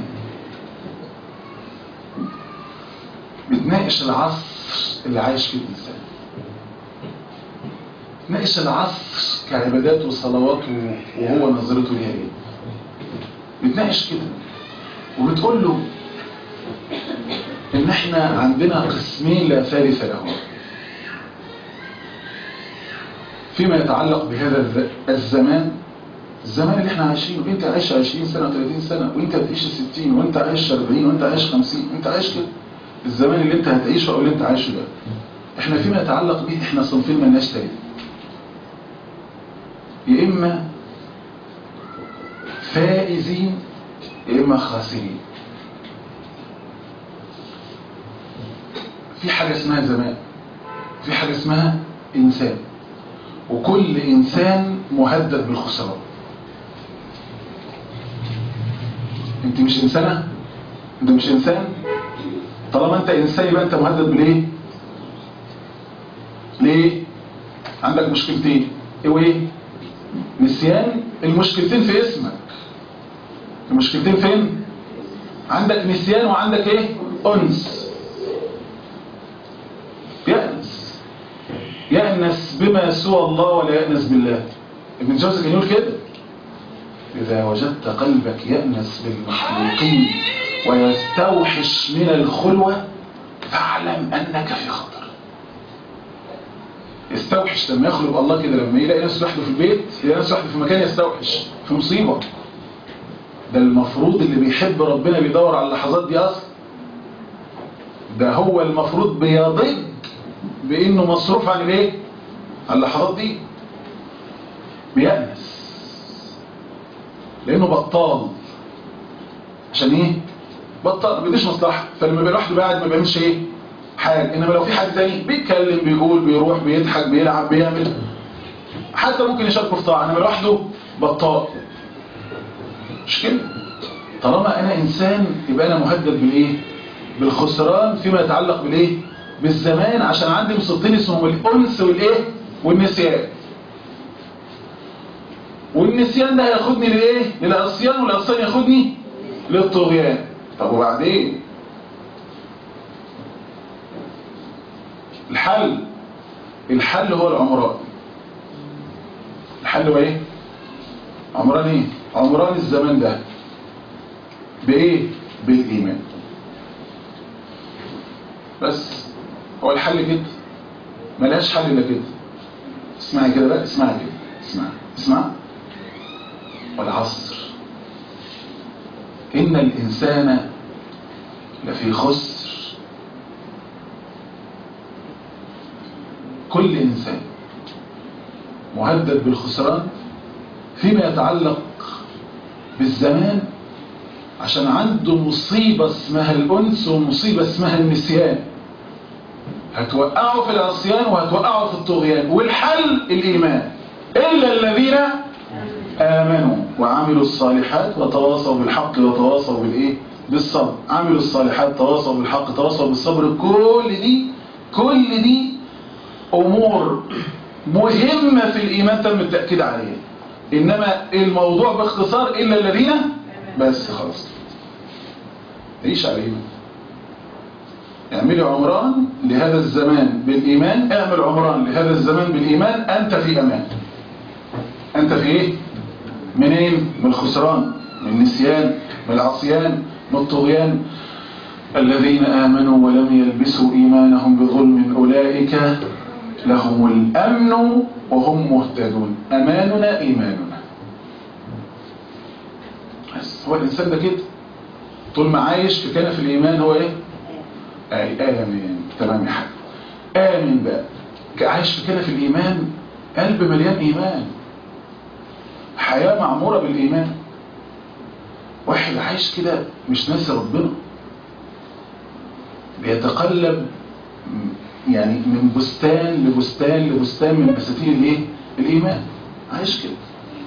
بتناقش العصر اللي عايش فيه الإنسان بتناقش العصر كعبادات وصلوات وهو نظرته ليها ايه بتناقش كده وبتقول له ان احنا عندنا قسمين لا ثالث لهم فيما يتعلق بهذا الزمان الزمان اللي احنا عايشينه انت عايش 20 سنة و30 سنة وانت بتعيش 60 وانت عايش 40 وانت عايش 50 انت عايش كده الزمان اللي انت هتعيشه او اللي انت عايشه ده احنا فيما يتعلق به احنا صنفين ما نشتري يا اما فائزين يا اما خاسرين في حاجة اسمها زمان في حاجة اسمها انسان وكل انسان مهدد بالخسران انت مش انسانة انت مش انسان طالما انت انسان يبقى انت مهدد بالايه ليه عندك مشكلتين ايه وايه نسيان المشكلتين في اسمك المشكلتين فين عندك نسيان وعندك ايه انس يأنس يأنس بما سوى الله ولا يأنس بالله ابن جوزي كان يقول كده إذا وجدت قلبك يأنس بالمخلوقين ويستوحش من الخلوة فاعلم أنك في خطر يستوحش لما يخلق الله كده لما يلاقي نفسه لوحده في البيت يلاقي نفسه لوحده في مكان يستوحش في مصيبة ده المفروض اللي بيحب ربنا بيدور على اللحظات دي أصلا ده هو المفروض بيضج بانه مصروف عن الايه عن اللحظات دي بيأنس لانه بطال عشان ايه بطال ما بيديش مصلحه فلما بيبقى لوحده قاعد ما بيعملش ايه حاجه انما لو في حد تاني بيتكلم بيقول بيروح بيضحك بيلعب بيعمل حتى ممكن يشاركه في طاعه انما لوحده بطال مش كده طالما انا انسان يبقى انا مهدد بالايه بالخسران فيما يتعلق بالايه بالزمان عشان عندي مصيبتين اسمهم الانس والايه والنسيان والنسيان ده هياخدني للايه للعصيان والعصيان ياخدني للطغيان طب وبعدين الحل الحل هو العمران الحل هو ايه عمران ايه عمران الزمان ده بايه بالايمان بس هو الحل كده ملهاش حل الا كده اسمعي كده بقى اسمعي كده اسمعي اسمع والعصر إن الإنسان لفي خسر كل إنسان مهدد بالخسران فيما يتعلق بالزمان عشان عنده مصيبة اسمها الأنس ومصيبة اسمها النسيان هتوقعه في العصيان وهتوقعه في الطغيان والحل الإيمان إلا الذين آمنوا وعملوا الصالحات وتواصوا بالحق وتواصوا بالإيه بالصبر عملوا الصالحات تواصوا بالحق تواصوا بالصبر كل دي كل دي أمور مهمة في الإيمان تم التأكيد عليها إنما الموضوع باختصار إلا الذين بس خلاص عيش على الإيمان اعملي عمران لهذا الزمان بالإيمان اعمل عمران لهذا الزمان بالإيمان أنت في أمان أنت في إيه؟ منين؟ من الخسران من النسيان من العصيان من الطغيان الذين آمنوا ولم يلبسوا إيمانهم بظلم أولئك لهم الأمن وهم مهتدون أماننا إيماننا بس هو الإنسان ده كده طول ما عايش في كان في الإيمان هو إيه؟ آي آمين تمام يا حاج آمين بقى عايش في كده في الإيمان قلب مليان إيمان حياة معمورة بالإيمان واحد عايش كده مش ناسي ربنا بيتقلب يعني من بستان لبستان لبستان من بساتين الايه الايمان عايش كده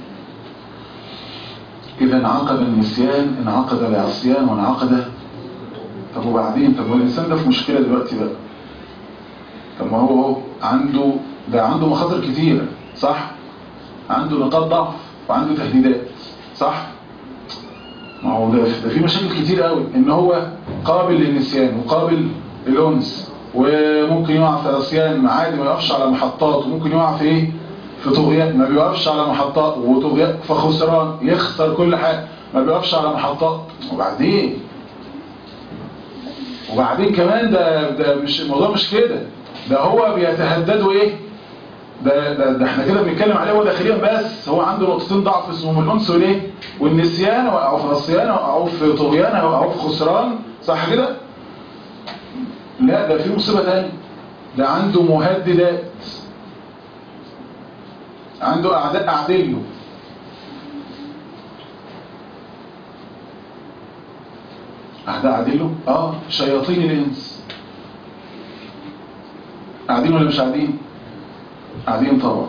اذا انعقد النسيان انعقد العصيان وانعقد طب وبعدين طب والانسان ده في مشكله دلوقتي بقى طب ما هو هو عنده ده عنده مخاطر كتيره صح عنده نقاط ضعف وعنده تهديدات صح ما هو ده ده في مشاكل كتير قوي ان هو قابل للنسيان وقابل للانس وممكن يقع في عصيان عادي ما يقفش على محطات وممكن يقع في ايه في طغيان ما بيقفش على محطات وطغيان فخسران يخسر كل حاجه ما بيقفش على محطات وبعدين وبعدين كمان ده ده مش الموضوع مش كده ده هو بيتهددوا ايه ده, ده, ده احنا كده بنتكلم عليه هو داخليا بس هو عنده نقطتين ضعف اسمهم الانس والايه والنسيان او في عصيان او في طغيان او في خسران صح كده لا ده في مصيبة تانية ده عنده مهددات عنده أعداء قاعدين له أعداء قاعدين له آه شياطين الإنس قاعدين ولا مش قاعدين قاعدين طبعا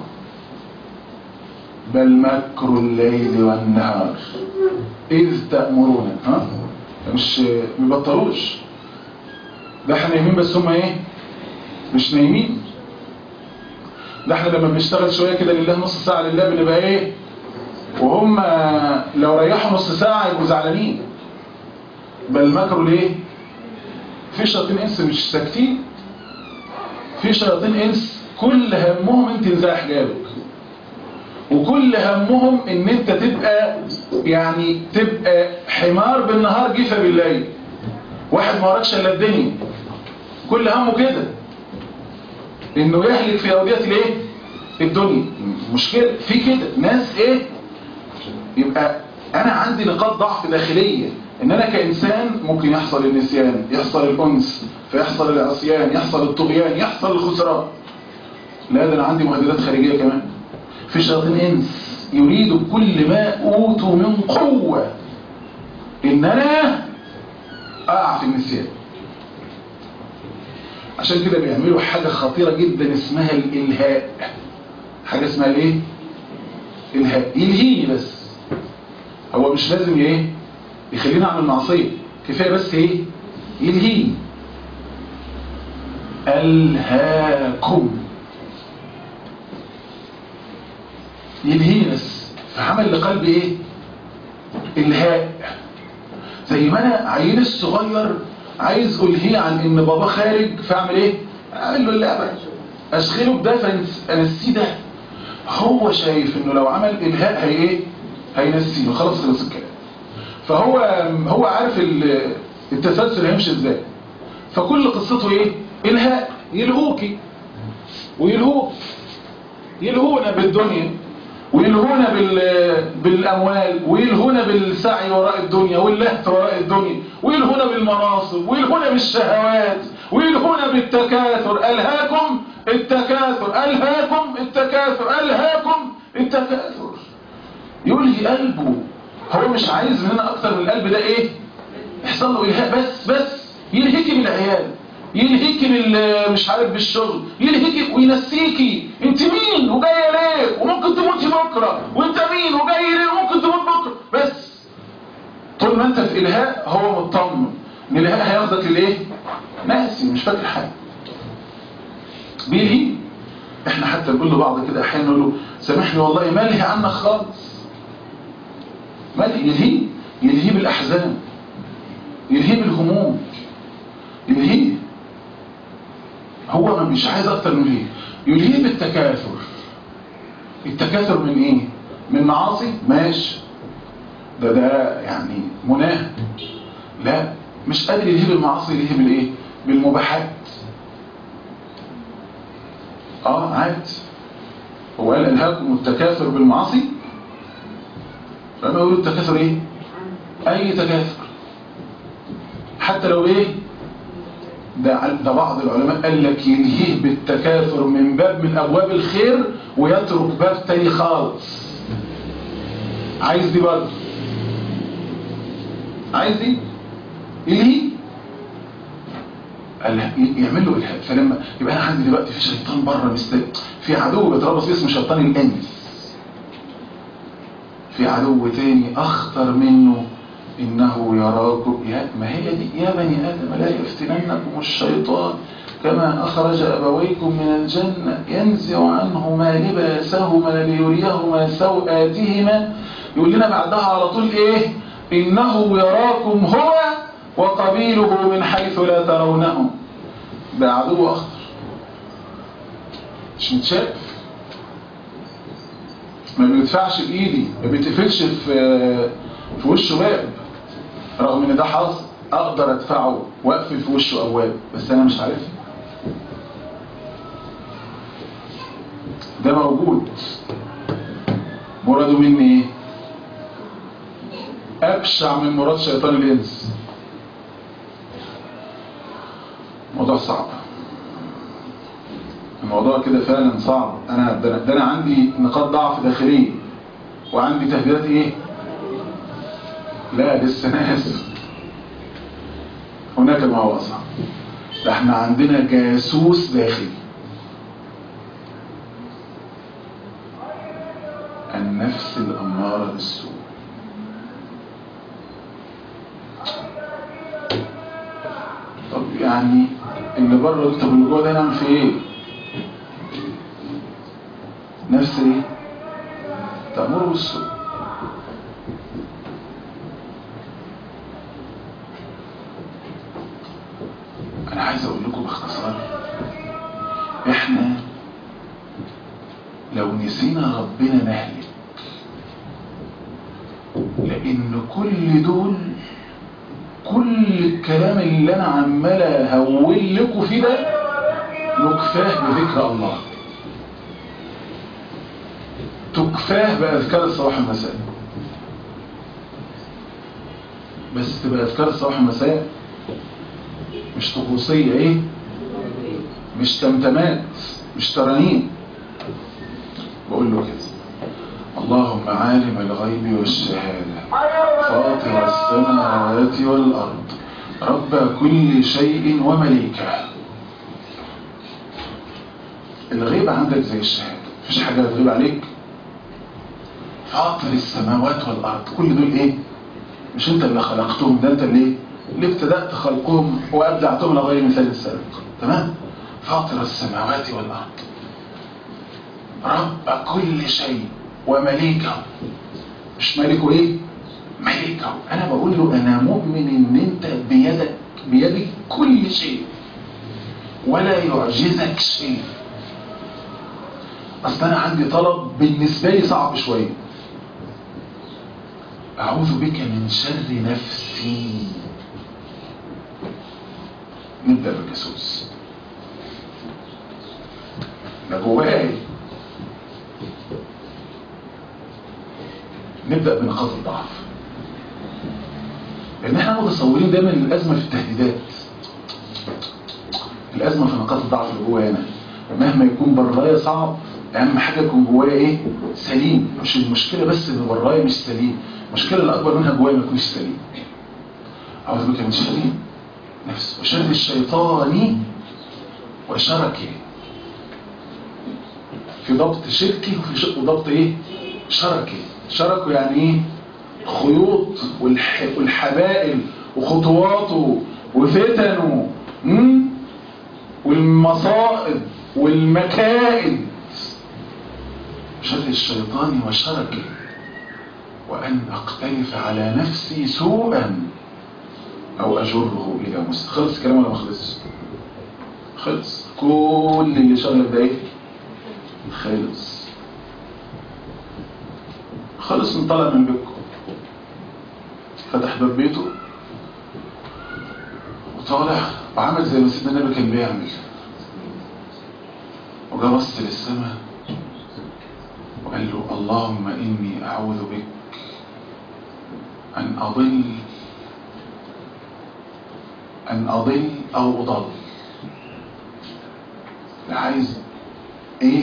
بل مكر الليل والنهار إذ تأمرون ها مش مبطلوش ده احنا نايمين بس هم ايه مش نايمين ده احنا لما بنشتغل شوية كده لله نص ساعة لله بنبقى ايه وهم لو ريحوا نص ساعة يبقوا زعلانين بل مكروا ليه في شياطين انس مش ساكتين في شياطين انس كل همهم انت تنزع حجابك وكل همهم ان انت تبقى يعني تبقى حمار بالنهار جيفة بالليل واحد ما وراكش الا الدنيا كل همه كده انه يهلك في اودية الايه الدنيا مشكلة في كده ناس ايه يبقى انا عندي نقاط ضعف داخلية ان انا كانسان ممكن يحصل النسيان يحصل الانس فيحصل العصيان يحصل الطغيان يحصل الخسران لا ده انا عندي مهددات خارجية كمان في شياطين انس يريد بكل ما اوتوا من قوة ان انا اقع في النسيان عشان كده بيعملوا حاجة خطيرة جدا اسمها الالهاء حاجة اسمها الايه الهاء يلهيني بس هو مش لازم ايه يخليني اعمل معصية كفاية بس ايه يلهيني ألهاكم يلهيني بس فعمل لقلبي ايه الهاء زي ما انا عيل الصغير عايز الهيه عن ان بابا خارج فاعمل ايه اعمل له اللعبه اشغله بده فانسيه ده هو شايف انه لو عمل الهاء هي ايه هينسيه خلاص خلص الكلام فهو هو عارف التسلسل هيمشي ازاي فكل قصته ايه الهاء يلهوكي ويلهوك يلهونا بالدنيا ويلهونا بال... بالأموال ويلهونا بالسعي وراء الدنيا واللهف وراء الدنيا ويلهونا بالمناصب ويلهونا بالشهوات ويلهونا بالتكاثر ألهاكم التكاثر ألهاكم التكاثر ألهاكم التكاثر يلهي قلبه هو مش عايز مننا أكتر من القلب ده إيه يحصل له إلهاء بس بس يلهيكي بالعيال يلهيكي بال مش عارف بالشغل يلهيكي وينسيكي انت مين وجايه ليه وممكن تموتي بكره وانت مين وجاي ليه وممكن تموت بكره بس طول ما انت في الهاء هو مطمن ان الهاء هياخدك للايه ناسي مش فاكر حاجه بيلهي احنا حتى نقول لبعض كده احيانا نقول له سامحني والله ما الهي عنك خالص ما يلهي يلهي بالاحزان يلهي بالهموم يلهيه هو مش عايز اكتر من ايه يلهيه بالتكاثر التكاثر من ايه من معاصي ماشي ده ده يعني مناه لا مش قادر يلهيه بالمعاصي يلهيه بالايه بالمباحات اه عاد هو قال الهاكم التكاثر بالمعاصي فما يقولوا التكاثر ايه اي تكاثر حتى لو ايه ده, ده بعض العلماء قال لك ينهيه بالتكاثر من باب من أبواب الخير ويترك باب تاني خالص عايز دي برضه عايز دي يلهي قال له يعمل له الهاء فلما يبقى انا عندي دلوقتي في شيطان بره مستني في عدو بيتربص اسمه شيطان الانس في عدو تاني اخطر منه إنه يراكم يا ما هي دي يا بني آدم لا يفتننكم الشيطان كما أخرج أبويكم من الجنة ينزع عنهما لباسهما ليريهما سوآتهما يقول لنا بعدها على طول إيه إنه يراكم هو وقبيله من حيث لا ترونهم ده عدو أخطر مش متشاف ما بيدفعش بإيدي ما بيتقفلش في في وشه باب رغم ان ده حظ اقدر ادفعه واقفل في وشه ابواب بس انا مش عارف ده موجود مراده مني ايه ابشع من مراد شيطان الانس موضوع صعب الموضوع كده فعلا صعب انا ده انا عندي نقاط ضعف داخليه وعندي تهديدات ايه لا لسه ناس هناك ما هو أصعب ده احنا عندنا جاسوس داخلي النفس الأمارة بالسوء طب يعني اللي بره قلت طب اللي جوه ده نعمل في ايه نفس ايه تأمره بالسوء انا عايز اقول لكم باختصار احنا لو نسينا ربنا نهلك لان كل دول كل الكلام اللي انا عمال اهول لكم فيه ده نكفاه بذكر الله تكفاه باذكار الصباح والمساء بس تبقى اذكار الصباح والمساء مش طقوسيه ايه مش تمتمات مش ترانيم بقول له كده اللهم عالم الغيب والشهادة فاطر السماوات والأرض رب كل شيء ومليكه الغيب عندك زي الشهادة مفيش حاجة تغيب عليك فاطر السماوات والأرض كل دول ايه مش انت اللي خلقتهم ده انت اللي ايه اللي ابتدأت خلقهم وأبدعتهم لغير مثال السابق تمام فاطر السماوات والأرض رب كل شيء ومليكه مش ملكه ايه ملكه انا بقول له انا مؤمن ان انت بيدك بيدك كل شيء ولا يعجزك شيء اصل انا عندي طلب بالنسبه لي صعب شويه اعوذ بك من شر نفسي نبدا بالجاسوس ده جواي نبدأ بنقاط الضعف لأن احنا متصورين دايما ان الأزمة في التهديدات الأزمة في نقاط الضعف اللي جوايا أنا مهما يكون برايا صعب أهم حاجة يكون جوايا إيه؟ سليم مش المشكلة بس إن برايا مش سليم المشكلة اللي أكبر منها جوايا ما يكونش سليم أعوذ بك من شر نفس وشر الشيطان وشركه في ضبط شركي وفي ش- وضبط إيه؟ شركي شركه يعني ايه خيوط والح... والحبائل وخطواته وفتنه مم؟ والمصائب والمكائد شر الشيطان وشركه وأن أقترف على نفسي سوءا أو أجره إلى مسلم خلص كلام ولا ما خلص خلص كل اللي شغلك ده إيه خلص خلص انطلق من بيتكم فتح باب بيته وطالع وعمل زي ما سيدنا النبي كان بيعمل وجا بص للسماء وقال له اللهم إني أعوذ بك أن أضل أن أضل أو أضل لا عايز إيه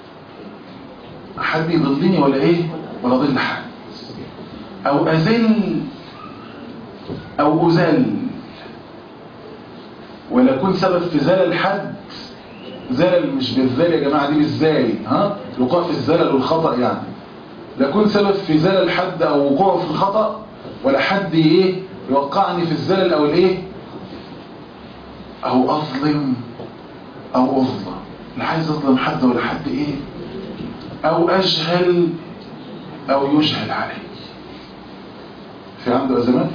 حد يضلني ولا إيه ولا ضل حد أو أذل أو أذل ولا أكون سبب في زلل حد زلل مش بالذال يا جماعة دي بالزاي ها الوقوع في الزلل والخطأ يعني لا أكون سبب في زلل حد أو وقوع في الخطأ ولا حد إيه يوقعني في الزلل أو الإيه أو أظلم أو أظلم لا عايز أظلم حد ولا حد إيه أو أجهل أو يجهل علي في عنده أزمات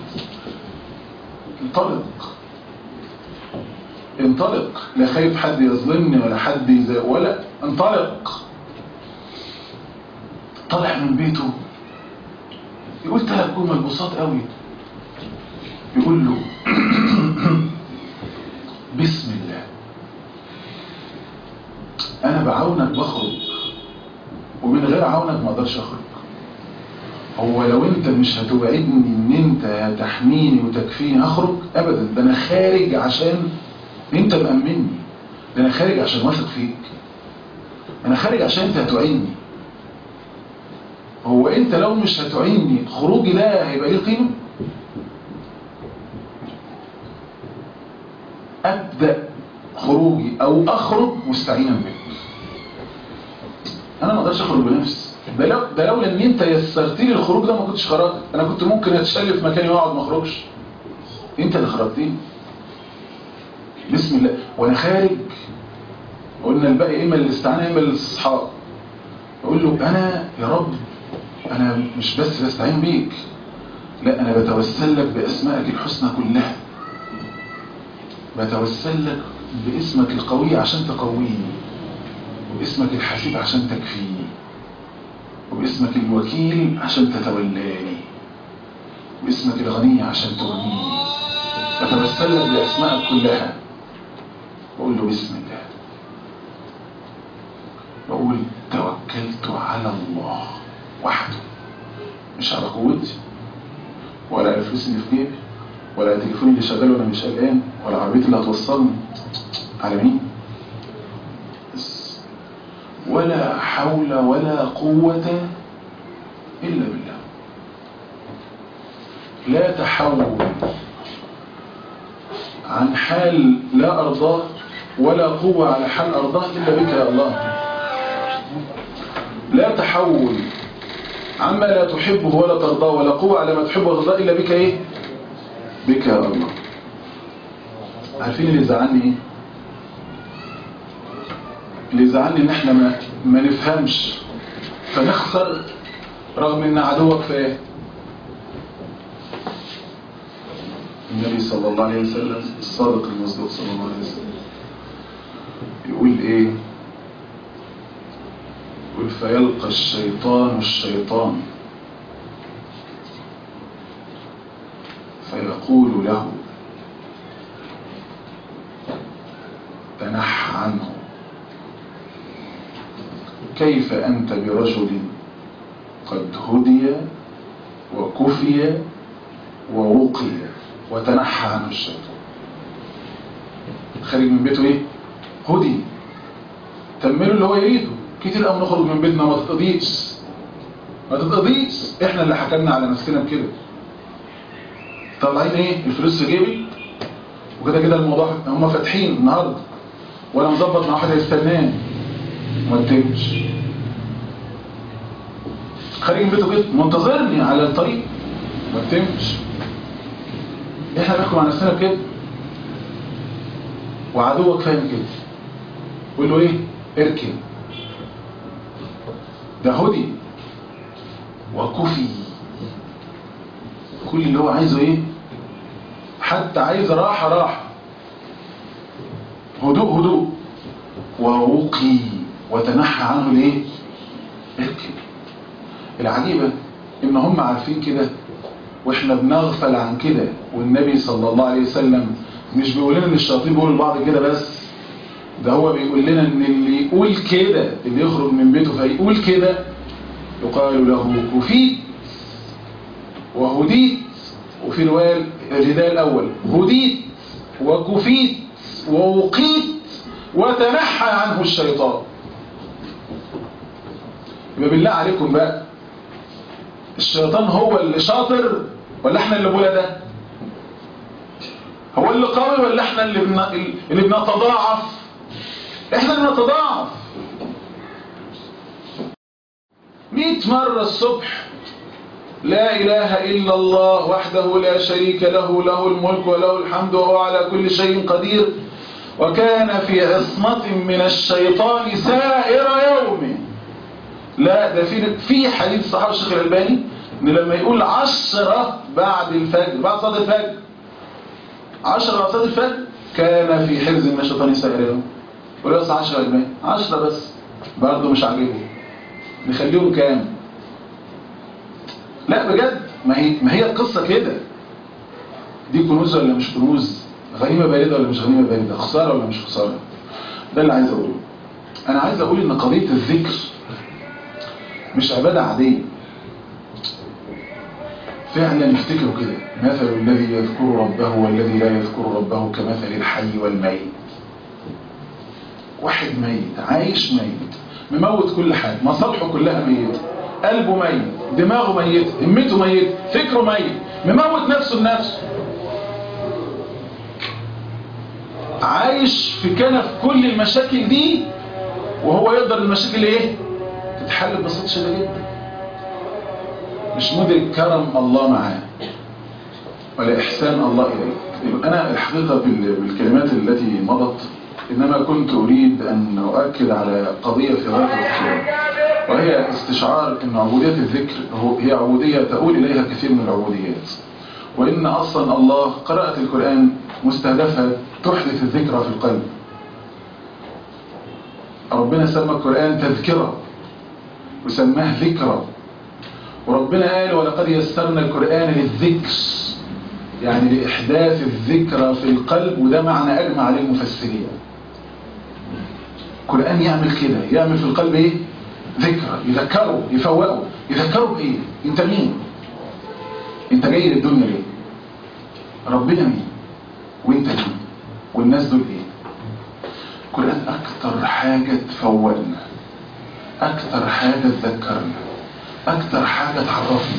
انطلق انطلق لا خايف حد يظلمني ولا حد يزا ولا انطلق طلع من بيته يقول ثلاث جمل بساط قوي يقول له بسم الله انا بعونك بخرج ومن غير عونك ما اقدرش اخرج هو لو انت مش هتوعدني ان انت هتحميني وتكفيني هخرج ابدا ده انا خارج عشان انت مأمني ده انا خارج عشان واثق فيك انا خارج عشان انت هتعيني هو انت لو مش هتعيني خروجي ده هيبقى ليه قيمه ابدا خروجي او اخرج مستعينا بك انا ما اقدرش اخرج بنفسي ده لو ده لولا ان انت يسرت لي الخروج ده ما كنتش خرجت انا كنت ممكن اتشل في مكاني واقعد ما اخرجش انت اللي خرجتني بسم الله وانا خارج قلنا الباقي اما للاستعانه اما للاستصحاب اقول له انا يا رب انا مش بس بستعين بيك لا انا بتوسل لك باسمائك الحسنى كلها بتوسل لك باسمك القوي عشان تقويني واسمك الحسيب عشان تكفيني واسمك الوكيل عشان تتولاني واسمك الغني عشان تغنيني أتوسل لك بأسمائك كلها وأقول له بسم الله بقول توكلت على الله وحده مش على قوتي ولا على الفلوس اللي في جيبي ولا على تليفوني اللي شغال وانا مش قلقان ولا عربيتي اللي هتوصلني على مين بس ولا حول ولا قوة إلا بالله لا تحول عن حال لا أرضاه ولا قوة على حال أرضاه إلا بك يا الله لا تحول عما لا تحبه ولا ترضاه ولا قوة على ما تحبه وترضاه إلا بك إيه بك يا الله عارفين اللي زعلني إيه اللي زعلني إن إحنا ما, ما نفهمش فنخسر رغم إن عدوك في إيه النبي صلى الله عليه وسلم الصادق المصدوق صلى الله عليه وسلم يقول ايه يقول فيلقى الشيطان الشيطان فيقول له تنح عنه كيف أنت برجل قد هدي وكفي ووقي وتنحى عنه الشيطان خارج من بيته ايه هدي تمله اللي هو يريده كتير قوي نخرج من بيتنا ما تتقضيش ما تتقضيش احنا اللي حكمنا على نفسنا بكده طالعين ايه الفلوس في جيبي وكده كده الموضوع هم فاتحين النهارده وانا مظبط مع واحد هيستناني ما تتمش خارج من بيته كده منتظرني على الطريق ما تتمش احنا بنحكم على نفسنا بكده وعدوك فاهم كده قول له ايه اركن ده هدي وكفي كل اللي هو عايزه ايه حتى عايز راحة راحة هدوء هدوء ووقي وتنحى عنه الايه اركن العجيبة ان هم عارفين كده واحنا بنغفل عن كده والنبي صلى الله عليه وسلم مش بيقول لنا ان الشياطين بيقولوا لبعض كده بس ده هو بيقول لنا ان اللي يقول كده اللي يخرج من بيته فيقول كده يقال له كفيت وهديت وفي رواية الرداء الأول هديت وكفيت ووقيت وتنحى عنه الشيطان يبقى بالله عليكم بقى الشيطان هو اللي شاطر ولا احنا اللي بولا ده هو اللي قوي ولا احنا اللي, بن... اللي بنتضاعف احنا اللي بنتضاعف مئة مرة الصبح لا إله إلا الله وحده لا شريك له له الملك وله الحمد وهو على كل شيء قدير وكان في عصمة من الشيطان سائر يومه لا ده في في حديث صحابه الشيخ الألباني ان لما يقول عشرة بعد الفجر بعد صلاة الفجر عشرة بعد صلاة الفجر كان في حفظ من الشيطان سائر يوم ولا بس عشرة ألباني عشرة بس برضه مش عاجبهم نخليهم كام لا بجد ما هي ما هي القصة كده دي كنوز ولا مش كنوز غنيمة باردة ولا مش غنيمة باردة خسارة ولا مش خسارة ده اللي عايز أقوله أنا عايز أقول إن قضية الذكر مش عبادة عادية فعلا افتكروا كده مثل الذي يذكر ربه والذي لا يذكر ربه كمثل الحي والميت واحد ميت عايش ميت مموت كل حاجة مصالحه كلها ميت قلبه ميت دماغه ميت همته ميت فكره ميت مموت نفسه بنفسه عايش في كنف كل المشاكل دي وهو يقدر المشاكل ايه تتحل ببساطه شديده جدا مش مدرك كرم الله معاه ولا إحسان الله إليه أنا الحقيقة بالكلمات التي مضت إنما كنت أريد أن أؤكد على قضية في غاية الخطورة وهي استشعار أن عبودية الذكر هي عبودية تؤول إليها كثير من العبوديات وإن أصلا الله قراءة القرآن مستهدفها تحدث الذكرى في القلب ربنا ربنا سمى القرآن تذكرة وسماه ذكرى وربنا قال ولقد يسرنا القرآن للذكر يعني لإحداث الذكرى في القلب وده معنى أجمع عليه المفسرين القرآن يعمل كده يعمل في القلب ايه ذكرى يذكره يفوقه يذكره بايه انت مين انت جاي للدنيا ليه ربنا مين وانت مين والناس دول ايه القرآن اكتر حاجة تفوقنا اكتر حاجة تذكرنا اكتر حاجة تعرفنا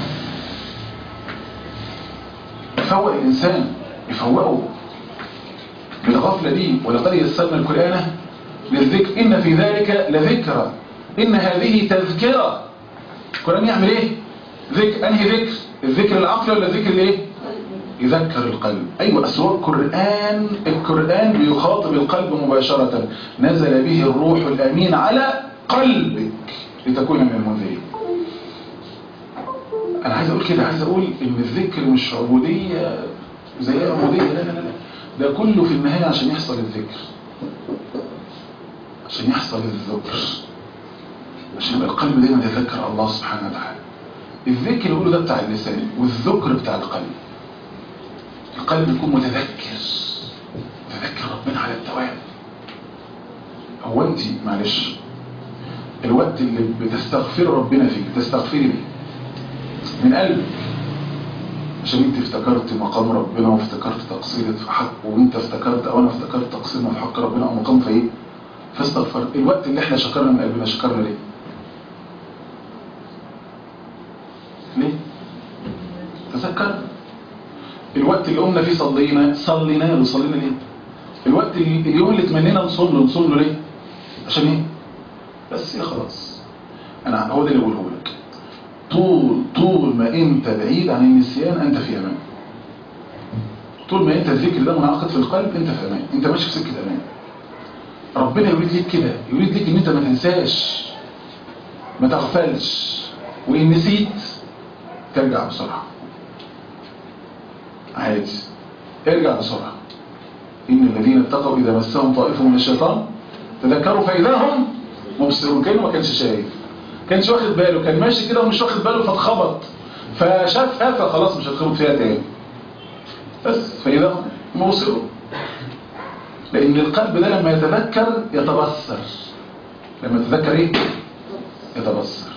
يفوق الانسان يفوقه بالغفلة دي ولقد يسرنا القرآن للذكر إن في ذلك لذكرى إن هذه تذكرة القرآن يعمل إيه ذكر أنهي ذكر الذكر العقل ولا الذكر الإيه يذكر القلب أيوة أسوأ القرآن القرآن بيخاطب القلب مباشرة نزل به الروح الأمين على قلبك لتكون من المنذرين أنا عايز أقول كده عايز أقول إن الذكر مش عبودية زي عبودية لا لا لا ده كله في النهاية عشان يحصل الذكر عشان يحصل الذكر عشان يبقى القلب دايما يتذكر الله سبحانه وتعالى الذكر اللي ده بتاع اللسان والذكر بتاع القلب القلب يكون متذكر متذكر ربنا على الدوام هو انت معلش الوقت اللي بتستغفر ربنا فيه تستغفري بيه من قلبك عشان انت افتكرت مقام ربنا وافتكرت تقصيرك في حق وانت افتكرت او انا افتكرت تقصيرنا في حق ربنا او مقام في ايه فاستغفر الوقت اللي احنا شكرنا من قلبنا شكرنا ليه ليه تذكر الوقت اللي قمنا فيه صلينا صلينا له صلينا ليه الوقت اللي اليوم اللي تمنينا نصوم له نصوم له ليه عشان ايه بس يا خلاص انا هو ده اللي بقوله لك طول طول ما انت بعيد عن النسيان انت في امان طول ما انت الذكر ده منعقد في القلب انت في امان انت ماشي في سكه امان ربنا يريد ليك كده يريد ليك ان انت ما تنساش ما تغفلش وان نسيت ترجع بسرعه عادي ارجع بسرعه ان الذين اتقوا اذا مسهم طائف من الشيطان تذكروا فاذا هم مبصرون كانه ما كانش شايف كانش واخد باله كان ماشي كده ومش واخد باله فاتخبط فشافها فخلاص مش هتخبط فيها تاني بس فاذا هم مبصرون لأن القلب ده لما يتذكر يتبصر لما يتذكر ايه يتبصر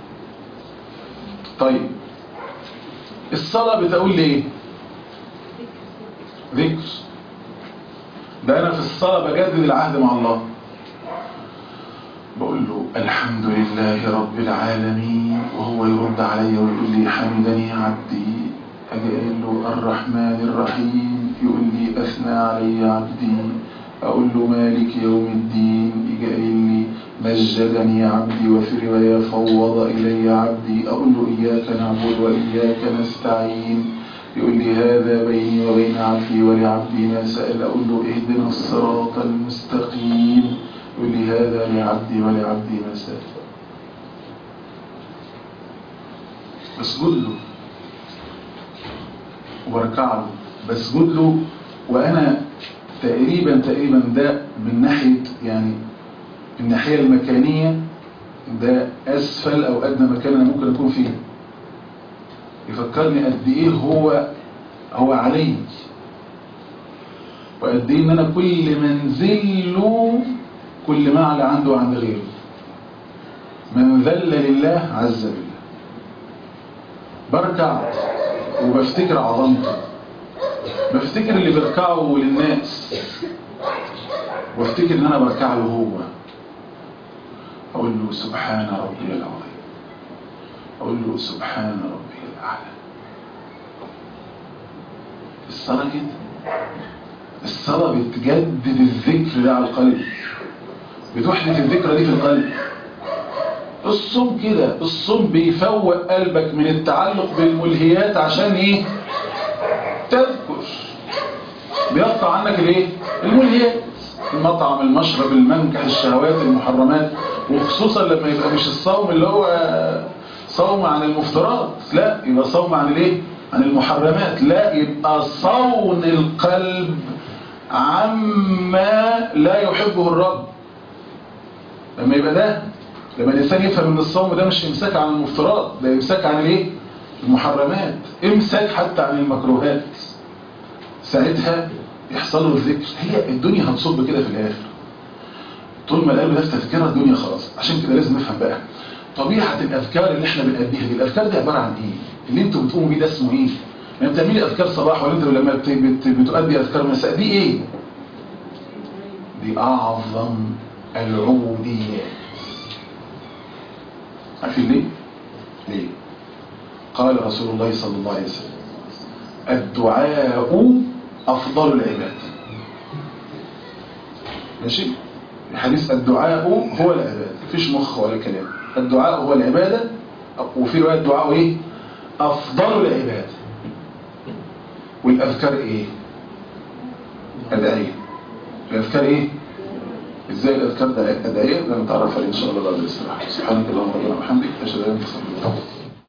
طيب الصلاة بتقول لي ايه ذكر ده انا في الصلاة بجدد العهد مع الله بقول له الحمد لله رب العالمين وهو يرد علي ويقول لي حمدني عبدي اجي اقول له الرحمن الرحيم يقول لي اثنى علي عبدي اقول له مالك يوم الدين يجي قايل لي مجدني عبدي وفي روايه فوض الي عبدي اقول له اياك نعبد واياك نستعين يقول لي هذا بيني وبين عبدي ولعبدي ما سأل أقول له اهدنا الصراط المستقيم يقول لي هذا لعبدي ولعبدي ما سأل بسجد له وبركع له بسجد له وأنا تقريبا تقريبا ده من ناحية يعني الناحية المكانية ده أسفل أو أدنى مكان أنا ممكن أكون فيه يفكرني قد ايه هو هو علي وقد ايه ان انا كل منزل له كل ما على عنده وعند غيره من ذل لله عز بالله بركع وبفتكر عظمته بفتكر اللي بركعه للناس وافتكر ان انا بركع له هو اقول له سبحان ربي العظيم اقول له سبحان ربي الأعلى الصلاة كده الصلاة بتجدد الذكر ده على القلب بتحدث الذكرى دي في القلب الصوم كده الصوم بيفوق قلبك من التعلق بالملهيات عشان ايه تذكر بيقطع عنك الايه الملهيات المطعم المشرب المنكح الشهوات المحرمات وخصوصا لما يبقى مش الصوم اللي هو صوم عن المفترات لا يبقى صوم عن الايه عن المحرمات لا يبقى صون القلب عما لا يحبه الرب لما يبقى ده لما الإنسان يفهم ان الصوم ده مش إمساك عن المفترات ده إمساك عن الايه المحرمات إمساك حتى عن المكروهات ساعتها يحصل له الذكر هي الدنيا هتصب كده في الآخر طول ما القلب ده في تذكرة الدنيا خلاص عشان كده لازم نفهم بقى طبيعة الأذكار اللي احنا بنأديها دي الأذكار دي عبارة عن إيه اللي انتوا بتقوموا بيه ده اسمه إيه لما بتعملي أذكار صباح ولا انت لما بت- بت- بتؤدي أذكار مساء دي إيه دي أعظم العبوديات عارفين ليه ليه قال رسول الله صلى الله عليه وسلم الدعاء أفضل العباد ماشي الحديث الدعاء هو العبادة مفيش مخ ولا كلام الدعاء هو العبادة وفي رواية الدعاء ايه أفضل العبادة والأذكار ايه أدعية الأذكار ايه ازاي الأذكار ده أدعية لما تعرف إن شاء الله بعد الاستراحة سبحانك اللهم وبحمدك أشهد أن لا إله إلا أنت